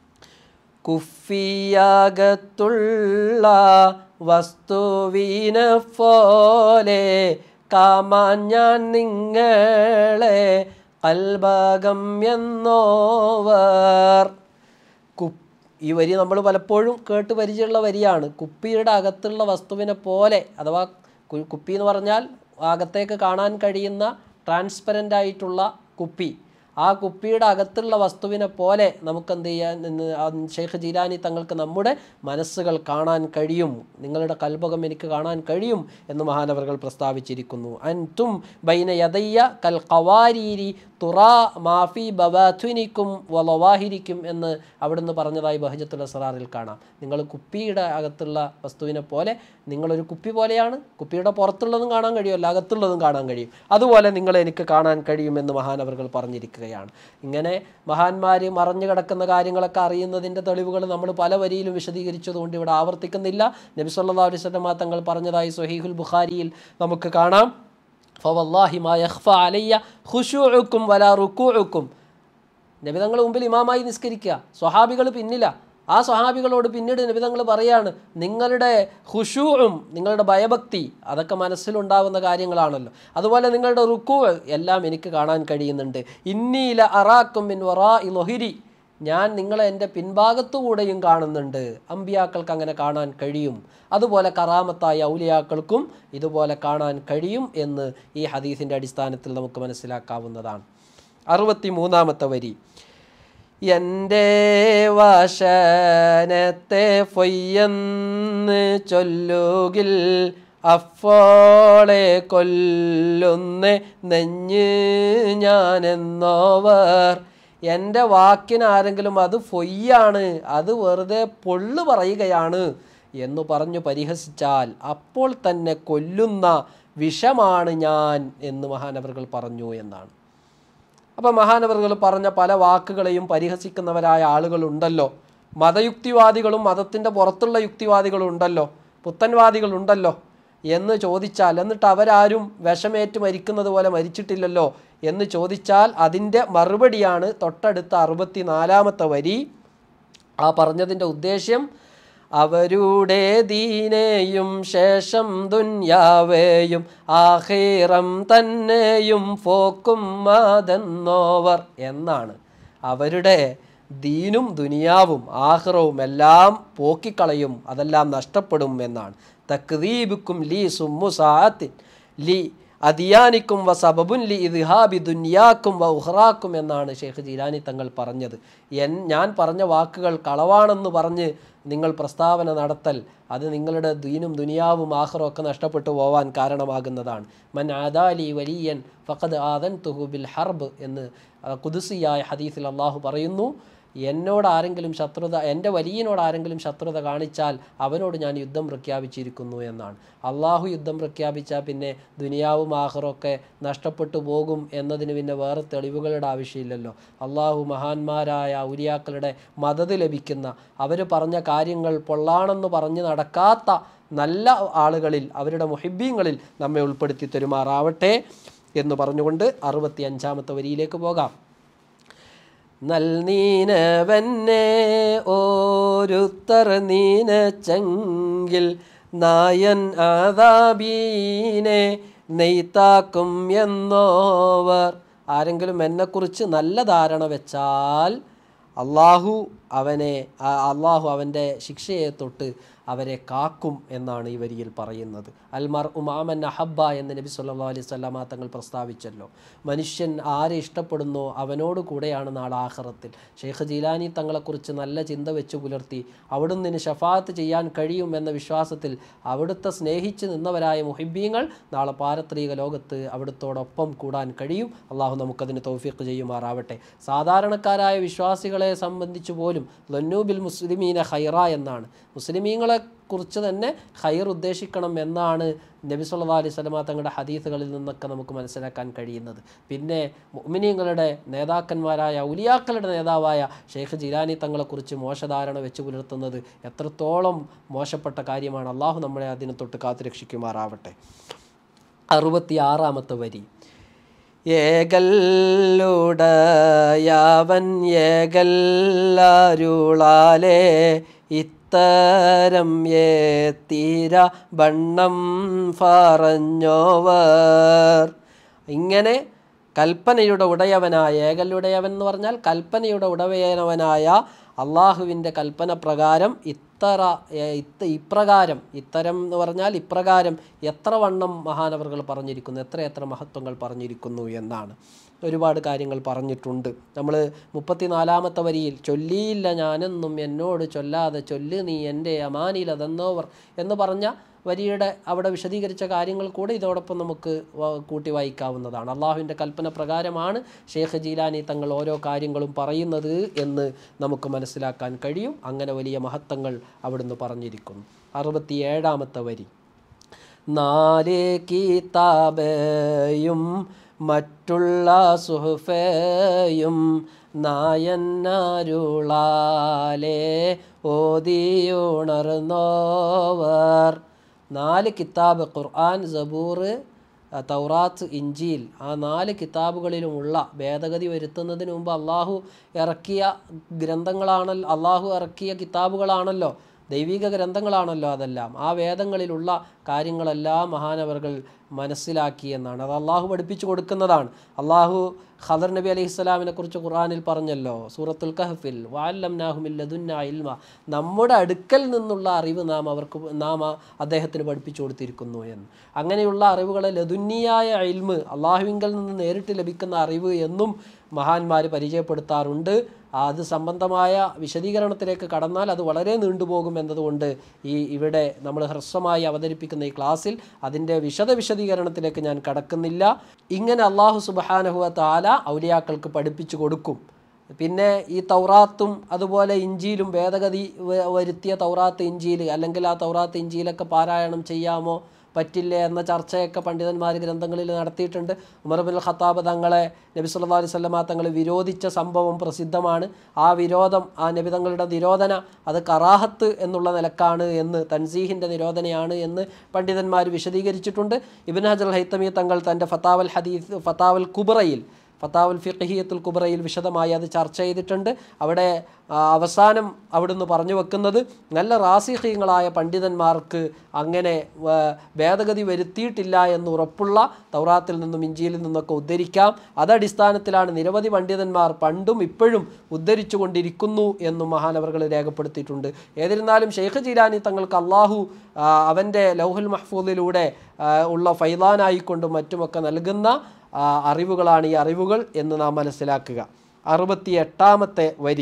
കുഫിയാകത്തുള്ള വസ്തുവിനെ പോലെ കാമാൻ ഞാൻ നിങ്ങളെ കൽഭാഗം എന്നോവർ കുപ്പ് ഈ വരി നമ്മൾ പലപ്പോഴും കേട്ട് പരിചയമുള്ള വരിയാണ് കുപ്പിയുടെ അകത്തുള്ള വസ്തുവിനെ പോലെ അഥവാ കു- കുപ്പി എന്ന് പറഞ്ഞാൽ അകത്തേക്ക് കാണാൻ കഴിയുന്ന ട്രാൻസ്പെറൻ്റ് ആയിട്ടുള്ള കുപ്പി ആ കുപ്പിയുടെ അകത്തുള്ള വസ്തുവിനെ പോലെ നമുക്ക് എന്ത് ചെയ്യാൻ എന്ന് ആ ഷെയ്ഖ് ജീലാനി തങ്ങൾക്ക് നമ്മുടെ മനസ്സുകൾ കാണാൻ കഴിയും നിങ്ങളുടെ കൽഭകം എനിക്ക് കാണാൻ കഴിയും എന്ന് മഹാനവറുകൾ പ്രസ്താവിച്ചിരിക്കുന്നു അൻതും ബൈന യദയ്യ കൽ ഖവാരീരി തുറാ മാഫി ബവാഥുനിക്കും വലവാഹിരിക്കും എന്ന് അവിടുന്ന് പറഞ്ഞതായി ബഹജത്തുൽ അസറാറിൽ കാണാം നിങ്ങൾ കുപ്പിയുടെ അകത്തുള്ള വസ്തുവിനെ പോലെ നിങ്ങളൊരു കുപ്പി പോലെയാണ് കുപ്പിയുടെ പുറത്തുള്ളതും കാണാൻ കഴിയുമല്ല അകത്തുള്ളതും കാണാൻ കഴിയും അതുപോലെ നിങ്ങൾ എനിക്ക് കാണാൻ കഴിയുമെന്ന് മഹാനവറുകൾ പറഞ്ഞിരിക്കുകയാണ് ഇങ്ങനെ മഹാന്മാർ മറഞ്ഞു കിടക്കുന്ന കാര്യങ്ങളൊക്കെ അറിയുന്നതിൻ്റെ തെളിവുകൾ നമ്മൾ പല വരിയിലും വിശദീകരിച്ചതുകൊണ്ട് ഇവിടെ ആവർത്തിക്കുന്നില്ല നബി സല്ലാ അലൈവല്ലമ തങ്ങൾ പറഞ്ഞതായി സൊഹീഹുൽ ബുഖാരിയിൽ നമുക്ക് കാണാം ഫവല്ലാഹി മാ യഖ്ഫ അലയ്യ ഖുശൂഉക്കും വലാ റുക്കൂഉക്കും നബി തങ്ങൾ മുമ്പിൽ ഇമാമായി നിസ്കരിക്കുക സ്വഹാബികൾ പിന്നില ആ സ്വഹാബികളോട് പിന്നീട് നബി തങ്ങൾ പറയാണ് നിങ്ങളുടെ ഖുശൂഉം നിങ്ങളുടെ ഭയഭക്തി അതൊക്കെ മനസ്സിലുണ്ടാവുന്ന കാര്യങ്ങളാണല്ലോ അതുപോലെ നിങ്ങളുടെ റുക്കൂ എല്ലാം എനിക്ക് കാണാൻ കഴിയുന്നുണ്ട് ഇന്നീല അറാക്കും മിൻ വറാ ലൊഹിരി ഞാൻ നിങ്ങളെ എൻ്റെ പിൻഭാഗത്തുകൂടെയും കാണുന്നുണ്ട് അമ്പിയാക്കൾക്ക് അങ്ങനെ കാണാൻ കഴിയും അതുപോലെ കറാമത്തായ ഔലിയാക്കൾക്കും ഇതുപോലെ കാണാൻ കഴിയും എന്ന് ഈ ഹദീസിൻ്റെ അടിസ്ഥാനത്തിൽ നമുക്ക് മനസ്സിലാക്കാവുന്നതാണ് അറുപത്തി മൂന്നാമത്തെ വരി എൻ്റെ വശനത്തെ പൊയ്യെന്ന് ചൊല്ലുകിൽ അപ്പോളെ കൊല്ലുന്ന നെഞ്ഞ് ഞാനെന്നോവർ എൻ്റെ വാക്കിന് ആരെങ്കിലും അത് പൊയ്യാണ് അത് വെറുതെ പൊള്ളു പറയുകയാണ് എന്ന് പറഞ്ഞു പരിഹസിച്ചാൽ അപ്പോൾ തന്നെ കൊല്ലുന്ന വിഷമാണ് ഞാൻ എന്ന് മഹാനവറുകൾ പറഞ്ഞു എന്നാണ് അപ്പം മഹാനവറുകൾ പറഞ്ഞ പല വാക്കുകളെയും പരിഹസിക്കുന്നവരായ ആളുകളുണ്ടല്ലോ മതയുക്തിവാദികളും മതത്തിൻ്റെ പുറത്തുള്ള യുക്തിവാദികളും ഉണ്ടല്ലോ പുത്തൻവാദികളുണ്ടല്ലോ എന്ന് ചോദിച്ചാൽ എന്നിട്ട് അവരാരും വിഷമേറ്റ് മരിക്കുന്നത് പോലെ മരിച്ചിട്ടില്ലല്ലോ എന്ന് ചോദിച്ചാൽ അതിൻ്റെ മറുപടിയാണ് തൊട്ടടുത്ത അറുപത്തി നാലാമത്തെ വരി ആ പറഞ്ഞതിൻ്റെ ഉദ്ദേശ്യം അവരുടെ ദീനെയും ശേഷം ദുന്യാവേയും ആഹീറം തന്നെയും ഫോക്കും മാതെന്നോവർ എന്നാണ് അവരുടെ ദീനും ദുനിയാവും ആഹ്റവും എല്ലാം പോക്കിക്കളയും അതെല്ലാം നഷ്ടപ്പെടും എന്നാണ് തക്ദീബുക്കും ലീ സുമ്മുസാത്തിൻ ലി അദിയാനിക്കും വ സബബുൻ ലി ഇദ്ഹാബി ദുനിയാക്കും വ ഉഹ്റാക്കും എന്നാണ് ഷെയ്ഖ് ജീലാനി തങ്ങൾ പറഞ്ഞത് എൻ ഞാൻ പറഞ്ഞ വാക്കുകൾ കളവാണെന്ന് പറഞ്ഞ് നിങ്ങൾ പ്രസ്താവന നടത്തൽ അത് നിങ്ങളുടെ ദീനും ദുനിയാവും ആഹ്റും ഒക്കെ നഷ്ടപ്പെട്ടു പോവാൻ കാരണമാകുന്നതാണ് മൻ ആദാലി വലിയൻ ഫഖദ് ആദൻ തുഹു ബിൽ ഹർബ് എന്ന് ആ, കുദുസിയായ ഹദീസിൽ അള്ളാഹു പറയുന്നു എന്നോട് ആരെങ്കിലും ശത്രുത എൻ്റെ വലിയനോട് ആരെങ്കിലും ശത്രുത കാണിച്ചാൽ അവനോട് ഞാൻ യുദ്ധം പ്രഖ്യാപിച്ചിരിക്കുന്നു എന്നാണ് അള്ളാഹു യുദ്ധം പ്രഖ്യാപിച്ചാൽ പിന്നെ ദുനിയാവും ആഹറൊക്കെ നഷ്ടപ്പെട്ടു പോകും എന്നതിന് പിന്നെ വേറെ തെളിവുകളുടെ ആവശ്യമില്ലല്ലോ അള്ളാഹു മഹാന്മാരായ ഔലിയാക്കളുടെ മദത് ലഭിക്കുന്ന അവർ പറഞ്ഞ കാര്യങ്ങൾ പൊള്ളാണെന്ന് പറഞ്ഞ് നടക്കാത്ത നല്ല ആളുകളിൽ അവരുടെ മുഹിബ്യങ്ങളിൽ നമ്മെ ഉൾപ്പെടുത്തി തരുമാറാവട്ടെ എന്ന് പറഞ്ഞുകൊണ്ട് അറുപത്തി അഞ്ചാമത്തെ വരിയിലേക്ക് പോകാം നൽനീനവന്നെ ഓരുത്തർ നീനച്ചെങ്കിൽ നായൻ ആദാബീനെ നെയ്ത്താക്കും എന്നോവർ ആരെങ്കിലും എന്നെക്കുറിച്ച് നല്ല ധാരണ വെച്ചാൽ അള്ളാഹു അവനെ ആ- അള്ളാഹു അവൻ്റെ ശിക്ഷയെ തൊട്ട് അവരെ കാക്കും എന്നാണ് ഈ വരിയിൽ പറയുന്നത് അൽമർ ഉമാമൻ അഹബ്ബ എന്ന് നബി സല്ലാ അലൈഹി സ്വല്ലാമ തങ്ങൾ പ്രസ്താവിച്ചല്ലോ മനുഷ്യൻ ആരെ ഇഷ്ടപ്പെടുന്നോ അവനോട് കൂടെയാണ് നാളെ ആഹ്റത്തിൽ ഷെയ്ഖ് ജീലാനി തങ്ങളെക്കുറിച്ച് നല്ല ചിന്ത വെച്ച് പുലർത്തി അവിടുന്ന് ഷഫാത്ത് ചെയ്യാൻ കഴിയും എന്ന വിശ്വാസത്തിൽ അവിടുത്തെ സ്നേഹിച്ച് നിന്നവരായ മുഹിബീങ്ങൾ നാളെ പാരത്രിക ലോകത്ത് അവിടുത്തോടൊപ്പം കൂടാൻ കഴിയും അള്ളാഹു നമുക്കതിന് തൗഫീഖ് ചെയ്യുമാറാവട്ടെ സാധാരണക്കാരായ വിശ്വാസികളെ സംബന്ധിച്ച് പോലും ലന്നൂബിൽ മുസ്ലിമീന ഹൈറ എന്നാണ് മുസ്ലിമീങ്ങളെ കുറിച്ച് തന്നെ ഹൈർ ഉദ്ദേശിക്കണം എന്നാണ് നബി സല്ലാ അലൈഹി സ്വലമ തങ്ങളുടെ ഹദീസുകളിൽ നിന്നൊക്കെ നമുക്ക് മനസ്സിലാക്കാൻ കഴിയുന്നത് പിന്നെ മുഅ്മിനീങ്ങളുടെ നേതാക്കന്മാരായ ഔലിയാക്കളുടെ നേതാവായ ഷെയ്ഖ് ജിലാനി തങ്ങളെക്കുറിച്ച് മോശധാരണ വെച്ച് പുലർത്തുന്നത് എത്രത്തോളം മോശപ്പെട്ട കാര്യമാണ് അള്ളാഹു നമ്മളെ അതിനെ തൊട്ട് കാത്തുരക്ഷിക്കുമാറാവട്ടെ അറുപത്തി ആറാമത്തെ വരി ഏകല്ലുടയാവൻ ഏകല്ലാരുളാലേ ഇത്തരം ഏത്തീര ബണ്ണം പറഞ്ഞോവർ ഇങ്ങനെ കൽപ്പനയുടെ ഉടയവനായ ഏകല്ലുടയവൻ എന്ന് പറഞ്ഞാൽ കൽപ്പനയുടെ ഉടയവനായ അള്ളാഹുവിൻ്റെ കൽപ്പന പ്രകാരം ഇത്തറ ഏ- ഇത്ത ഇപ്രകാരം ഇത്തരം എന്ന് പറഞ്ഞാൽ ഇപ്രകാരം എത്ര വണ്ണം മഹാനവറുകൾ പറഞ്ഞിരിക്കുന്നു എത്ര എത്ര മഹത്വങ്ങൾ പറഞ്ഞിരിക്കുന്നു എന്നാണ് ഒരുപാട് കാര്യങ്ങൾ പറഞ്ഞിട്ടുണ്ട് നമ്മൾ മുപ്പത്തിനാലാമത്തെ വരിയിൽ ചൊല്ലിയില്ല ഞാനെന്നും എന്നോട് ചൊല്ലാതെ ചൊല്ല് നീ എൻ്റെ അമാനിലതെന്നോവർ എന്ന് പറഞ്ഞ വരിയുടെ അവിടെ വിശദീകരിച്ച കാര്യങ്ങൾ കൂടെ ഇതോടൊപ്പം നമുക്ക് വ- കൂട്ടി വായിക്കാവുന്നതാണ് അള്ളാഹുവിൻ്റെ കൽപ്പന പ്രകാരമാണ് ഷേഖ് ജീലാനി തങ്ങൾ ഓരോ കാര്യങ്ങളും പറയുന്നത് എന്ന് നമുക്ക് മനസ്സിലാക്കാൻ കഴിയും അങ്ങനെ വലിയ മഹത്വങ്ങൾ അവിടുന്ന് പറഞ്ഞിരിക്കുന്നു അറുപത്തിയേഴാമത്തെ വരി നാല് കിതാബയും മറ്റുള്ള സുഹഫയും നായന്നാരുളാലേ ഓതിയുണർന്നോവർ നാല് കിതാബ് ഖുർആൻ സബൂർ തൗറാത്ത് ഇഞ്ചീൽ ആ നാല് കിതാബുകളിലുമുള്ള ഭേദഗതി വരുത്തുന്നതിന് മുമ്പ് അള്ളാഹു ഇറക്കിയ ഗ്രന്ഥങ്ങളാണല്ലോ അള്ളാഹു ഇറക്കിയ കിതാബുകളാണല്ലോ ദൈവിക ഗ്രന്ഥങ്ങളാണല്ലോ അതെല്ലാം ആ വേദങ്ങളിലുള്ള കാര്യങ്ങളെല്ലാം മഹാനവറുകൾ മനസ്സിലാക്കി എന്നാണ് അത് അള്ളാഹു പഠിപ്പിച്ചു കൊടുക്കുന്നതാണ് അള്ളാഹു ഖദർ നബി അലൈഹി സ്വലാമിനെ കുറിച്ച് ഖുർആനിൽ പറഞ്ഞല്ലോ സൂറത്തുൽ കഹഫിൽ വാല്ലം നാഹുമില്ലതുന്ന ഇൽമ നമ്മുടെ അടുക്കൽ നിന്നുള്ള അറിവ് നാം അവർക്ക് നാം ആ അദ്ദേഹത്തിന് പഠിപ്പിച്ചു കൊടുത്തിരിക്കുന്നു എന്ന് അങ്ങനെയുള്ള അറിവുകളെ ലതുന്നിയായ ഇൽമ് അള്ളാഹുവിങ്കൽ നിന്ന് നേരിട്ട് ലഭിക്കുന്ന അറിവ് എന്നും മഹാന്മാർ പരിചയപ്പെടുത്താറുണ്ട് അത് സംബന്ധമായ വിശദീകരണത്തിലേക്ക് കടന്നാൽ അത് വളരെ നീണ്ടുപോകും എന്നതുകൊണ്ട് ഈ ഇവിടെ നമ്മൾ ഹ്രസ്വമായി അവതരിപ്പിക്കുന്ന ഈ ക്ലാസ്സിൽ അതിൻ്റെ വിശദ വിശദീകരണത്തിലേക്ക് ഞാൻ കടക്കുന്നില്ല ഇങ്ങനെ അള്ളാഹു സുബഹാനഹുവ താല ഔലിയാക്കൾക്ക് പഠിപ്പിച്ചു കൊടുക്കും പിന്നെ ഈ തൗറാത്തും അതുപോലെ ഇഞ്ചിയിലും ഭേദഗതി വ- വരുത്തിയ തൗറാത്ത് ഇഞ്ചിയിൽ അല്ലെങ്കിൽ ആ തൗറാത്ത് ഇഞ്ചിയിലൊക്കെ പാരായണം ചെയ്യാമോ പറ്റില്ല എന്ന ചർച്ചയൊക്കെ പണ്ഡിതന്മാർ ഗ്രന്ഥങ്ങളിൽ നടത്തിയിട്ടുണ്ട് ഉമർ ബിൻ ഖത്താബ് തങ്ങളെ നബി സല്ലല്ലാഹു അലൈഹി വസല്ലമ തങ്ങൾ വിരോധിച്ച സംഭവം പ്രസിദ്ധമാണ് ആ വിരോധം ആ നബി തങ്ങളുടെ നിരോധന അത് കറാഹത്ത് എന്നുള്ള നിലക്കാണ് എന്ന് തൻസീഹിൻ്റെ നിരോധനയാണ് എന്ന് പണ്ഡിതന്മാർ വിശദീകരിച്ചിട്ടുണ്ട് ഇബിൻ ഹജർ ഹൈത്തമി തങ്ങൾ തൻ്റെ ഫത്താവൽ ഹദീസ് ഫത്താവൽ കുബറയിൽ ഫത്താവുൽ ഫിഖഹിയത്തുൽ കുബറയിൽ വിശദമായി അത് ചർച്ച ചെയ്തിട്ടുണ്ട് അവിടെ ആ, അവസാനം അവിടുന്ന് പറഞ്ഞു വെക്കുന്നത് നല്ല റാസിഹീങ്ങളായ പണ്ഡിതന്മാർക്ക് അങ്ങനെ ആ, ഭേദഗതി വരുത്തിയിട്ടില്ല എന്ന് ഉറപ്പുള്ള തൗറാത്തിൽ നിന്നും ഇഞ്ചിയിൽ നിന്നൊക്കെ ഉദ്ധരിക്കാം അതടിസ്ഥാനത്തിലാണ് നിരവധി പണ്ഡിതന്മാർ പണ്ടും ഇപ്പോഴും ഉദ്ധരിച്ചു കൊണ്ടിരിക്കുന്നു എന്നും മഹാനവറുകൾ രേഖപ്പെടുത്തിയിട്ടുണ്ട് ഏതിരുന്നാലും ഷെയ്ഖ് ജീലാനി തങ്ങൾക്ക് അള്ളാഹു ആ, അവൻ്റെ ലൗഹുൽ മഹ്ഫൂദിലൂടെ ആ, ഉള്ള ഫൈലാനായിക്കൊണ്ടും മറ്റുമൊക്കെ നൽകുന്ന ആ, അറിവുകളാണ് ഈ അറിവുകൾ എന്ന് നാം മനസ്സിലാക്കുക അറുപത്തി എട്ടാമത്തെ വരി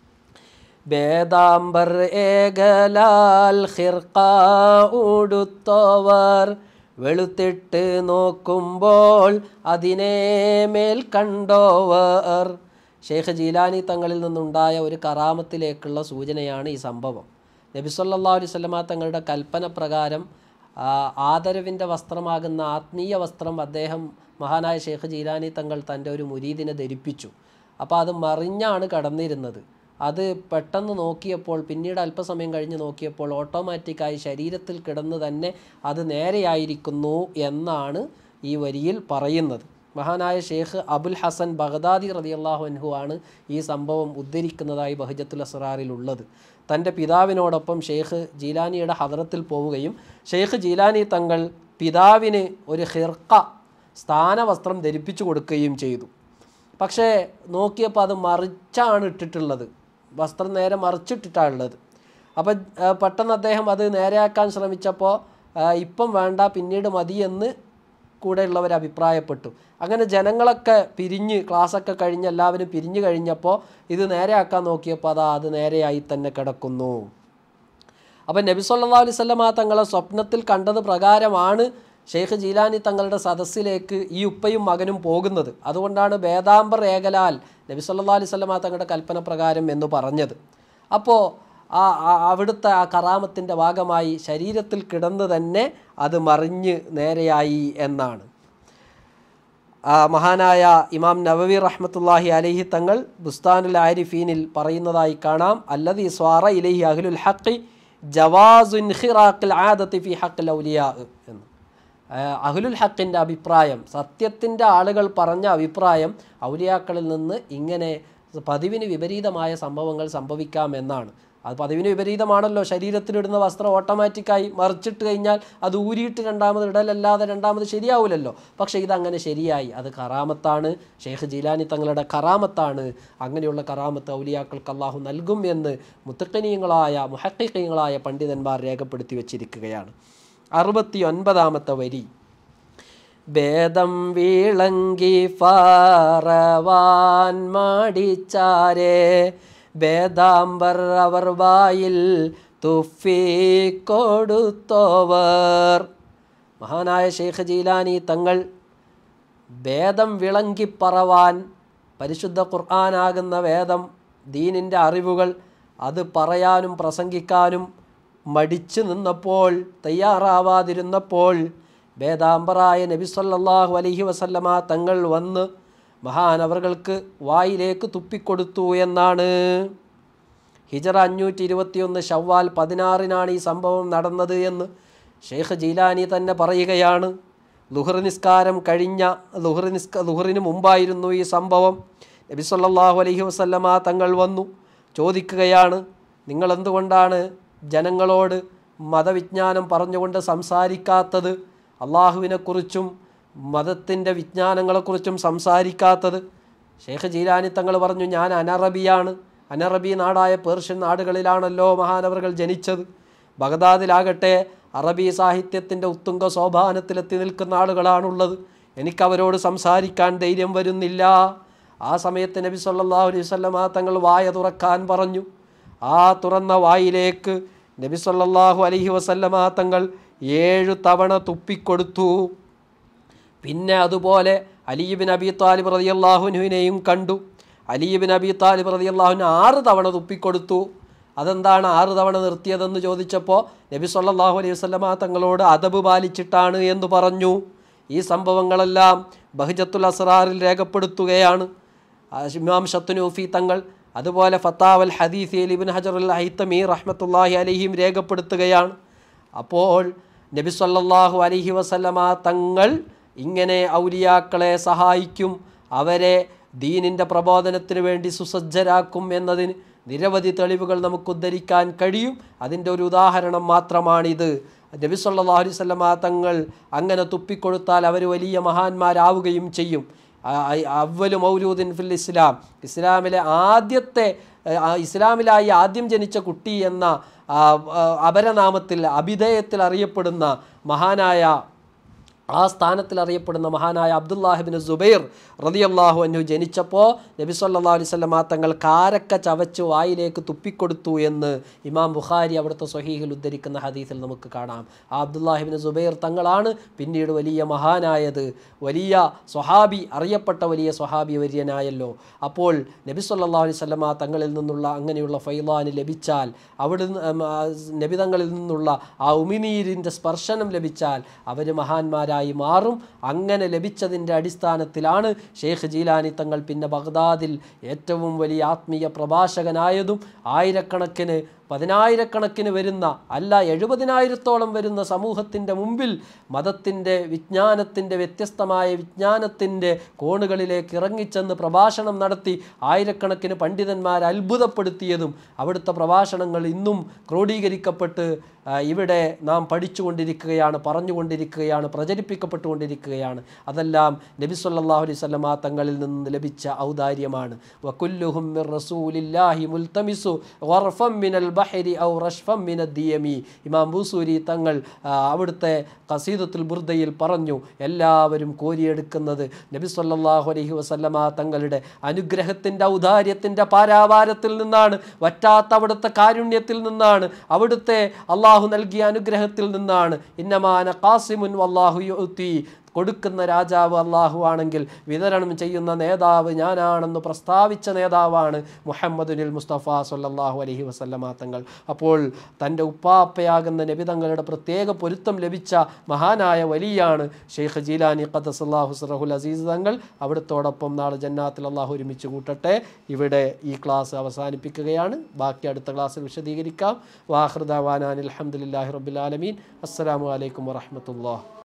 ബേദാംബർ ഏകലാൽ ഖിർഖ ഉടുത്തോവർ വെളുത്തിട്ട് നോക്കുമ്പോൾ അതിനെ മേൽ കണ്ടോവർ ഷെയ്ഖ് ജീലാനി തങ്ങളിൽ നിന്നുണ്ടായ ഒരു കറാമത്തിലേക്കുള്ള സൂചനയാണ് ഈ സംഭവം നബി സല്ലല്ലാഹു അലൈഹി വസല്ലമ തങ്ങളുടെ കൽപ്പന പ്രകാരം ആ, ആദരവിൻ്റെ വസ്ത്രമാകുന്ന ആത്മീയ വസ്ത്രം അദ്ദേഹം മഹാനായ ഷെയ്ഖ് ജീലാനി തങ്ങൾ തൻ്റെ ഒരു മുരീദിനെ ധരിപ്പിച്ചു അപ്പോൾ അത് മറിഞ്ഞാണ് കടന്നിരുന്നത് അത് പെട്ടെന്ന് നോക്കിയപ്പോൾ പിന്നീട് അല്പസമയം കഴിഞ്ഞ് നോക്കിയപ്പോൾ ഓട്ടോമാറ്റിക്കായി ശരീരത്തിൽ കിടന്ന് തന്നെ അത് നേരെയായിരിക്കുന്നു എന്നാണ് ഈ വരിയിൽ പറയുന്നത് മഹാനായ ഷെയ്ഖ് അബുൽ ഹസൻ ബഗ്ദാദി റളിയല്ലാഹു അൻഹു ആണ് ഈ സംഭവം ഉദ്ധരിക്കുന്നതായി ബഹജത്തുൽ അസ്റാറിലുള്ളത് തൻ്റെ പിതാവിനോടൊപ്പം ഷെയ്ഖ് ജീലാനിയുടെ ഹദറത്തിൽ പോവുകയും ഷെയ്ഖ് ജീലാനി തങ്ങൾ പിതാവിന് ഒരു ഹിർക്ക സ്ഥാനവസ്ത്രം ധരിപ്പിച്ചു കൊടുക്കുകയും ചെയ്തു പക്ഷേ നോക്കിയപ്പോൾ അത് മറിച്ചാണ് ഇട്ടിട്ടുള്ളത് വസ്ത്രം നേരെ മറിച്ചിട്ടിട്ടാണ് ഉള്ളത് അപ്പം ആ, പെട്ടെന്ന് അദ്ദേഹം അത് നേരെയാക്കാൻ ശ്രമിച്ചപ്പോൾ ആ, ഇപ്പം വേണ്ട പിന്നീട് മതിയെന്ന് കൂടെയുള്ളവർ അഭിപ്രായപ്പെട്ടു അങ്ങനെ ജനങ്ങളൊക്കെ പിരിഞ്ഞ് ക്ലാസ്സൊക്കെ കഴിഞ്ഞ് എല്ലാവരും പിരിഞ്ഞു കഴിഞ്ഞപ്പോൾ ഇത് നേരെയാക്കാൻ നോക്കിയപ്പോൾ അതാ അത് നേരെയായി തന്നെ കിടക്കുന്നു അപ്പം നബി സല്ലല്ലാഹു അലൈഹി വസല്ലമ തങ്ങളെ സ്വപ്നത്തിൽ കണ്ടത് പ്രകാരമാണ് ഷെയ്ഖ് ജീലാനി തങ്ങളുടെ സദസ്സിലേക്ക് ഈ ഉപ്പയും മകനും പോകുന്നത് അതുകൊണ്ടാണ് വേദാംബർ ഏകലാൽ നബി സല്ലല്ലാഹു അലൈഹി വസല്ലമ തങ്ങളുടെ കൽപ്പന പ്രകാരം എന്ന് പറഞ്ഞത് അപ്പോൾ ആ ആ- അവിടുത്തെ ആ കറാമത്തിൻ്റെ ഭാഗമായി ശരീരത്തിൽ കിടന്ന് തന്നെ അത് മറിഞ്ഞ് നേരെയായി എന്നാണ് ആ മഹാനായ ഇമാം നവവി റഹ്മത്തുല്ലാഹി അലൈഹി തങ്ങൾ ബുസ്താനുൽ ആരിഫീനിൽ പറയുന്നതായി കാണാം അല്ലതി സ്വാറ ഇലൈഹി അഹ്ലുൽ ഹഖി ജവാസുൻ ഖിറാഖിൽ ആദത്തി ഫി ഹഖിൽ ഔലിയാ എന്ന് ആ, അഹ്ലുൽ ഹക്കിൻ്റെ അഭിപ്രായം സത്യത്തിൻ്റെ ആളുകൾ പറഞ്ഞ അഭിപ്രായം ഔലിയാക്കളിൽ നിന്ന് ഇങ്ങനെ പതിവിന് വിപരീതമായ സംഭവങ്ങൾ സംഭവിക്കാമെന്നാണ് അത് പതിവിന് വിപരീതമാണല്ലോ ശരീരത്തിലിടുന്ന വസ്ത്രം ഓട്ടോമാറ്റിക്കായി മറിച്ചിട്ട് കഴിഞ്ഞാൽ അത് ഊരിയിട്ട് രണ്ടാമത് ഇടലല്ലാതെ രണ്ടാമത് ശരിയാവില്ലല്ലോ പക്ഷേ ഇതങ്ങനെ ശരിയായി അത് കറാമത്താണ് ഷെയ്ഖ് ജീലാനി തങ്ങളുടെ കറാമത്താണ് അങ്ങനെയുള്ള കറാമത്ത് ഔലിയാക്കൾക്ക് അള്ളാഹു നൽകും എന്ന് മുത്തക്കനീയങ്ങളായ മുഹക്കിക്കീയങ്ങളായ പണ്ഡിതന്മാർ രേഖപ്പെടുത്തി വച്ചിരിക്കുകയാണ് അറുപത്തി ഒൻപതാമത്തെ വരി ഭേദം വീളങ്കി ഫാറവാൻ മാടിച്ചാരേ ഭേദാംബർ അവർ വായിൽ തുഫി കൊടുത്തോവർ മഹാനായ ഷെയ്ഖ് ജീലാനി തങ്ങൾ വേദം വിളങ്ങിപ്പറവാൻ പരിശുദ്ധ ഖുർആനാകുന്ന വേദം ദീനിൻ്റെ അറിവുകൾ അത് പറയാനും പ്രസംഗിക്കാനും മടിച്ചു നിന്നപ്പോൾ തയ്യാറാവാതിരുന്നപ്പോൾ വേദാംബറായ നബി സല്ലല്ലാഹു അലൈഹി വസല്ലമ തങ്ങൾ വന്ന് മഹാനവറുകൾക്ക് വായിലേക്ക് തുപ്പിക്കൊടുത്തു എന്നാണ് ഹിജറ അഞ്ഞൂറ്റി ഇരുപത്തിയൊന്ന് ഷവ്വാൽ പതിനാറിനാണ് ഈ സംഭവം നടന്നത് എന്ന് ഷെയ്ഖ് ജീലാനി തന്നെ പറയുകയാണ് ലുഹർ നിസ്കാരം കഴിഞ്ഞ ലുഹർ നിസ്ക ലുഹറിന് മുമ്പായിരുന്നു ഈ സംഭവം നബി സല്ലല്ലാഹു അലൈഹി വസല്ലമ തങ്ങൾ വന്നു ചോദിക്കുകയാണ് നിങ്ങൾ എന്തുകൊണ്ടാണ് ജനങ്ങളോട് മതവിജ്ഞാനം പറഞ്ഞുകൊണ്ട് സംസാരിക്കാത്തത് അള്ളാഹുവിനെക്കുറിച്ചും മതത്തിൻ്റെ വിജ്ഞാനങ്ങളെക്കുറിച്ചും സംസാരിക്കാത്തത് ഷെയ്ഖ് ജീലാനി തങ്ങൾ പറഞ്ഞു ഞാൻ അനറബിയാണ് അനറബി നാടായ പേർഷ്യൻ നാടുകളിലാണല്ലോ മഹാനവറുകൾ ജനിച്ചത് ബഗദാദിലാകട്ടെ അറബി സാഹിത്യത്തിൻ്റെ ഉത്തുംഗ സോപാനത്തിലെത്തി നിൽക്കുന്ന ആളുകളാണുള്ളത് എനിക്കവരോട് സംസാരിക്കാൻ ധൈര്യം വരുന്നില്ല ആ സമയത്ത് നബി സല്ലല്ലാഹു അലൈഹി വസല്ലമ തങ്ങൾ വായ തുറക്കാൻ പറഞ്ഞു ആ തുറന്ന വായിലേക്ക് നബി സല്ലല്ലാഹു അലൈഹി വസല്ലമ തങ്ങൾ ഏഴു തവണ തുപ്പിക്കൊടുത്തു പിന്നെ അതുപോലെ അലിബിൻ അബി താലിബ് റതിയല്ലാഹുനുവിനെയും കണ്ടു അലിബിൻ അബി താലിബ് റതിയല്ലാഹുവിന് ആറ് തവണ തുപ്പിക്കൊടുത്തു അതെന്താണ് ആറ് തവണ നിർത്തിയതെന്ന് ചോദിച്ചപ്പോൾ നബി സല്ലല്ലാഹു അലൈഹി വസല്ലമ തങ്ങളോട് അദബ് പാലിച്ചിട്ടാണ് എന്ന് പറഞ്ഞു ഈ സംഭവങ്ങളെല്ലാം ബഹജത്തുൽ അസ്റാറിൽ രേഖപ്പെടുത്തുകയാണ് ആ ഇമാം ഷത്തുനൂഫി തങ്ങൾ അതുപോലെ ഫത്താവൽ ഹദീസിൽ ഇബിൻ ഹജർ അൽ ഹൈത്തമി റഹ്മത്തുല്ലാഹി അലഹിയും രേഖപ്പെടുത്തുകയാണ് അപ്പോൾ നബി സല്ലല്ലാഹു അലൈഹി വസല്ലമ തങ്ങൾ ഇങ്ങനെ ഔലിയാക്കളെ സഹായിക്കും അവരെ ദീനിൻ്റെ പ്രബോധനത്തിന് വേണ്ടി സുസജ്ജരാക്കും എന്നതിന് നിരവധി തെളിവുകൾ നമുക്ക് ഉദ്ധരിക്കാൻ കഴിയും അതിൻ്റെ ഒരു ഉദാഹരണം മാത്രമാണിത് നബി സല്ലല്ലാഹു അലൈഹി വസല്ലമ തങ്ങൾ അങ്ങനെ തുപ്പിക്കൊടുത്താൽ അവർ വലിയ മഹാന്മാരാവുകയും ചെയ്യും അവലു മൗലൂദിൻ ഫിൽ ഇസ്ലാം ഇസ്ലാമിലെ ആദ്യത്തെ ആ, ഇസ്ലാമിലായി ആദ്യം ജനിച്ച കുട്ടി എന്ന ആ, ആ, അപരനാമത്തിൽ അഭിധേയത്തിൽ അറിയപ്പെടുന്ന മഹാനായ ആ സ്ഥാനത്തിൽ അറിയപ്പെടുന്ന മഹാനായ അബ്ദുല്ലാഹിബിൻ സുബൈർ റതിയല്ലാഹു അന്നു ജനിച്ചപ്പോൾ നബി സല്ലാ അലൈവല്ലം തങ്ങൾ കാരക്ക ചവച്ച് വായിലേക്ക് തുപ്പിക്കൊടുത്തു എന്ന് ഇമാം ബുഖാരി അവിടുത്തെ സ്വഹീഹിൽ ഉദ്ധരിക്കുന്ന ഹദീസിൽ നമുക്ക് കാണാം ആ അബ്ദുല്ലാഹിബിൻ സുബൈർ തങ്ങളാണ് പിന്നീട് വലിയ മഹാനായത് വലിയ സ്വഹാബി അറിയപ്പെട്ട വലിയ സ്വഹാബി വര്യനായല്ലോ അപ്പോൾ നബി സല്ലാ അലൈവല്ലം തങ്ങളിൽ നിന്നുള്ള അങ്ങനെയുള്ള ഫൈലാന് ലഭിച്ചാൽ അവിടുന്ന് ഉം, ആ, നബി തങ്ങളിൽ നിന്നുള്ള ആ ഉമിനീരിൻ്റെ സ്പർശനം ലഭിച്ചാൽ അവർ മഹാന്മാരായി മാറും അങ്ങനെ ലഭിച്ചതിൻ്റെ അടിസ്ഥാനത്തിലാണ് ഷെയ്ഖ് ജീലാനി തങ്ങൾ പിന്നെ ബഗ്ദാദിൽ ഏറ്റവും വലിയ ആത്മീയ പ്രഭാഷകനായതും ആയിരക്കണക്കിന് പതിനായിരക്കണക്കിന് വരുന്ന അല്ല എഴുപതിനായിരത്തോളം വരുന്ന സമൂഹത്തിൻ്റെ മുമ്പിൽ മതത്തിൻ്റെ വിജ്ഞാനത്തിൻ്റെ വ്യത്യസ്തമായ വിജ്ഞാനത്തിൻ്റെ കോണുകളിലേക്ക് ഇറങ്ങിച്ചെന്ന് പ്രഭാഷണം നടത്തി ആയിരക്കണക്കിന് പണ്ഡിതന്മാരെ അത്ഭുതപ്പെടുത്തിയതും അവിടുത്തെ പ്രഭാഷണങ്ങൾ ഇന്നും ക്രോഡീകരിക്കപ്പെട്ട് ആ, ഇവിടെ നാം പഠിച്ചുകൊണ്ടിരിക്കുകയാണ് പറഞ്ഞുകൊണ്ടിരിക്കുകയാണ് പ്രചരിപ്പിക്കപ്പെട്ടുകൊണ്ടിരിക്കുകയാണ് അതെല്ലാം നബി സല്ലല്ലാഹു അലൈഹി വസല്ലമ തങ്ങളിൽ നിന്ന് ലഭിച്ച ഔദാര്യമാണ് വകുല്ലുഹും മിർ റസൂലില്ലാഹി മുൽതമിസു ഗർഫം മിനൽ ബഹരി ഔ റഷ്ഫം മിനദ് ദിയമി ഇമാം ബൂസൂരി തങ്ങൾ ആ, അവിടുത്തെ ഖസീദത്തുൽ ബുർദയിൽ പറഞ്ഞു എല്ലാവരും കോരിയെടുക്കുന്നത് നബി സല്ലല്ലാഹു അലൈഹി വസല്ലമ തങ്ങളുടെ അനുഗ്രഹത്തിൻ്റെ ഔദാര്യത്തിൻ്റെ പാരാവാരത്തിൽ നിന്നാണ് വറ്റാത്ത അവിടുത്തെ കാരുണ്യത്തിൽ നിന്നാണ് അവിടുത്തെ അള്ളാഹു നൽകിയ അനുഗ്രഹത്തിൽ നിന്നാണ് ഇന്നമാന ഖാസിമുൻ വല്ലാഹു യുഅ്തി കൊടുക്കുന്ന രാജാവ് അള്ളാഹു ആണെങ്കിൽ വിതരണം ചെയ്യുന്ന നേതാവ് ഞാനാണെന്ന് പ്രസ്താവിച്ച നേതാവാണ് മുഹമ്മദുനിൽ മുസ്തഫ സല്ലല്ലാഹു അലൈഹി വസല്ലമ തങ്ങൾ അപ്പോൾ തൻ്റെ ഉപ്പാപ്പയാകുന്ന നബി തങ്ങളുടെ പ്രത്യേക പൊരുത്തം ലഭിച്ച മഹാനായ വലിയാണ് ഷെയ്ഖ് ജീലാനി ഖദസല്ലാഹു സറഹുൽ അസീസ് തങ്ങൾ അവിടുത്തോടൊപ്പം നാളെ ജന്നാത്തിൽ അള്ളാഹു ഒരുമിച്ച് കൂട്ടട്ടെ ഇവിടെ ഈ ക്ലാസ് അവസാനിപ്പിക്കുകയാണ് ബാക്കി അടുത്ത ക്ലാസ്സിൽ വിശദീകരിക്കാം വാഹൃദാവാനാൻ അലഹമുല്ലാഹി റബ്ബുലാലമീൻ അസ്സലാമു അലൈക്കും വറഹമത്തുള്ള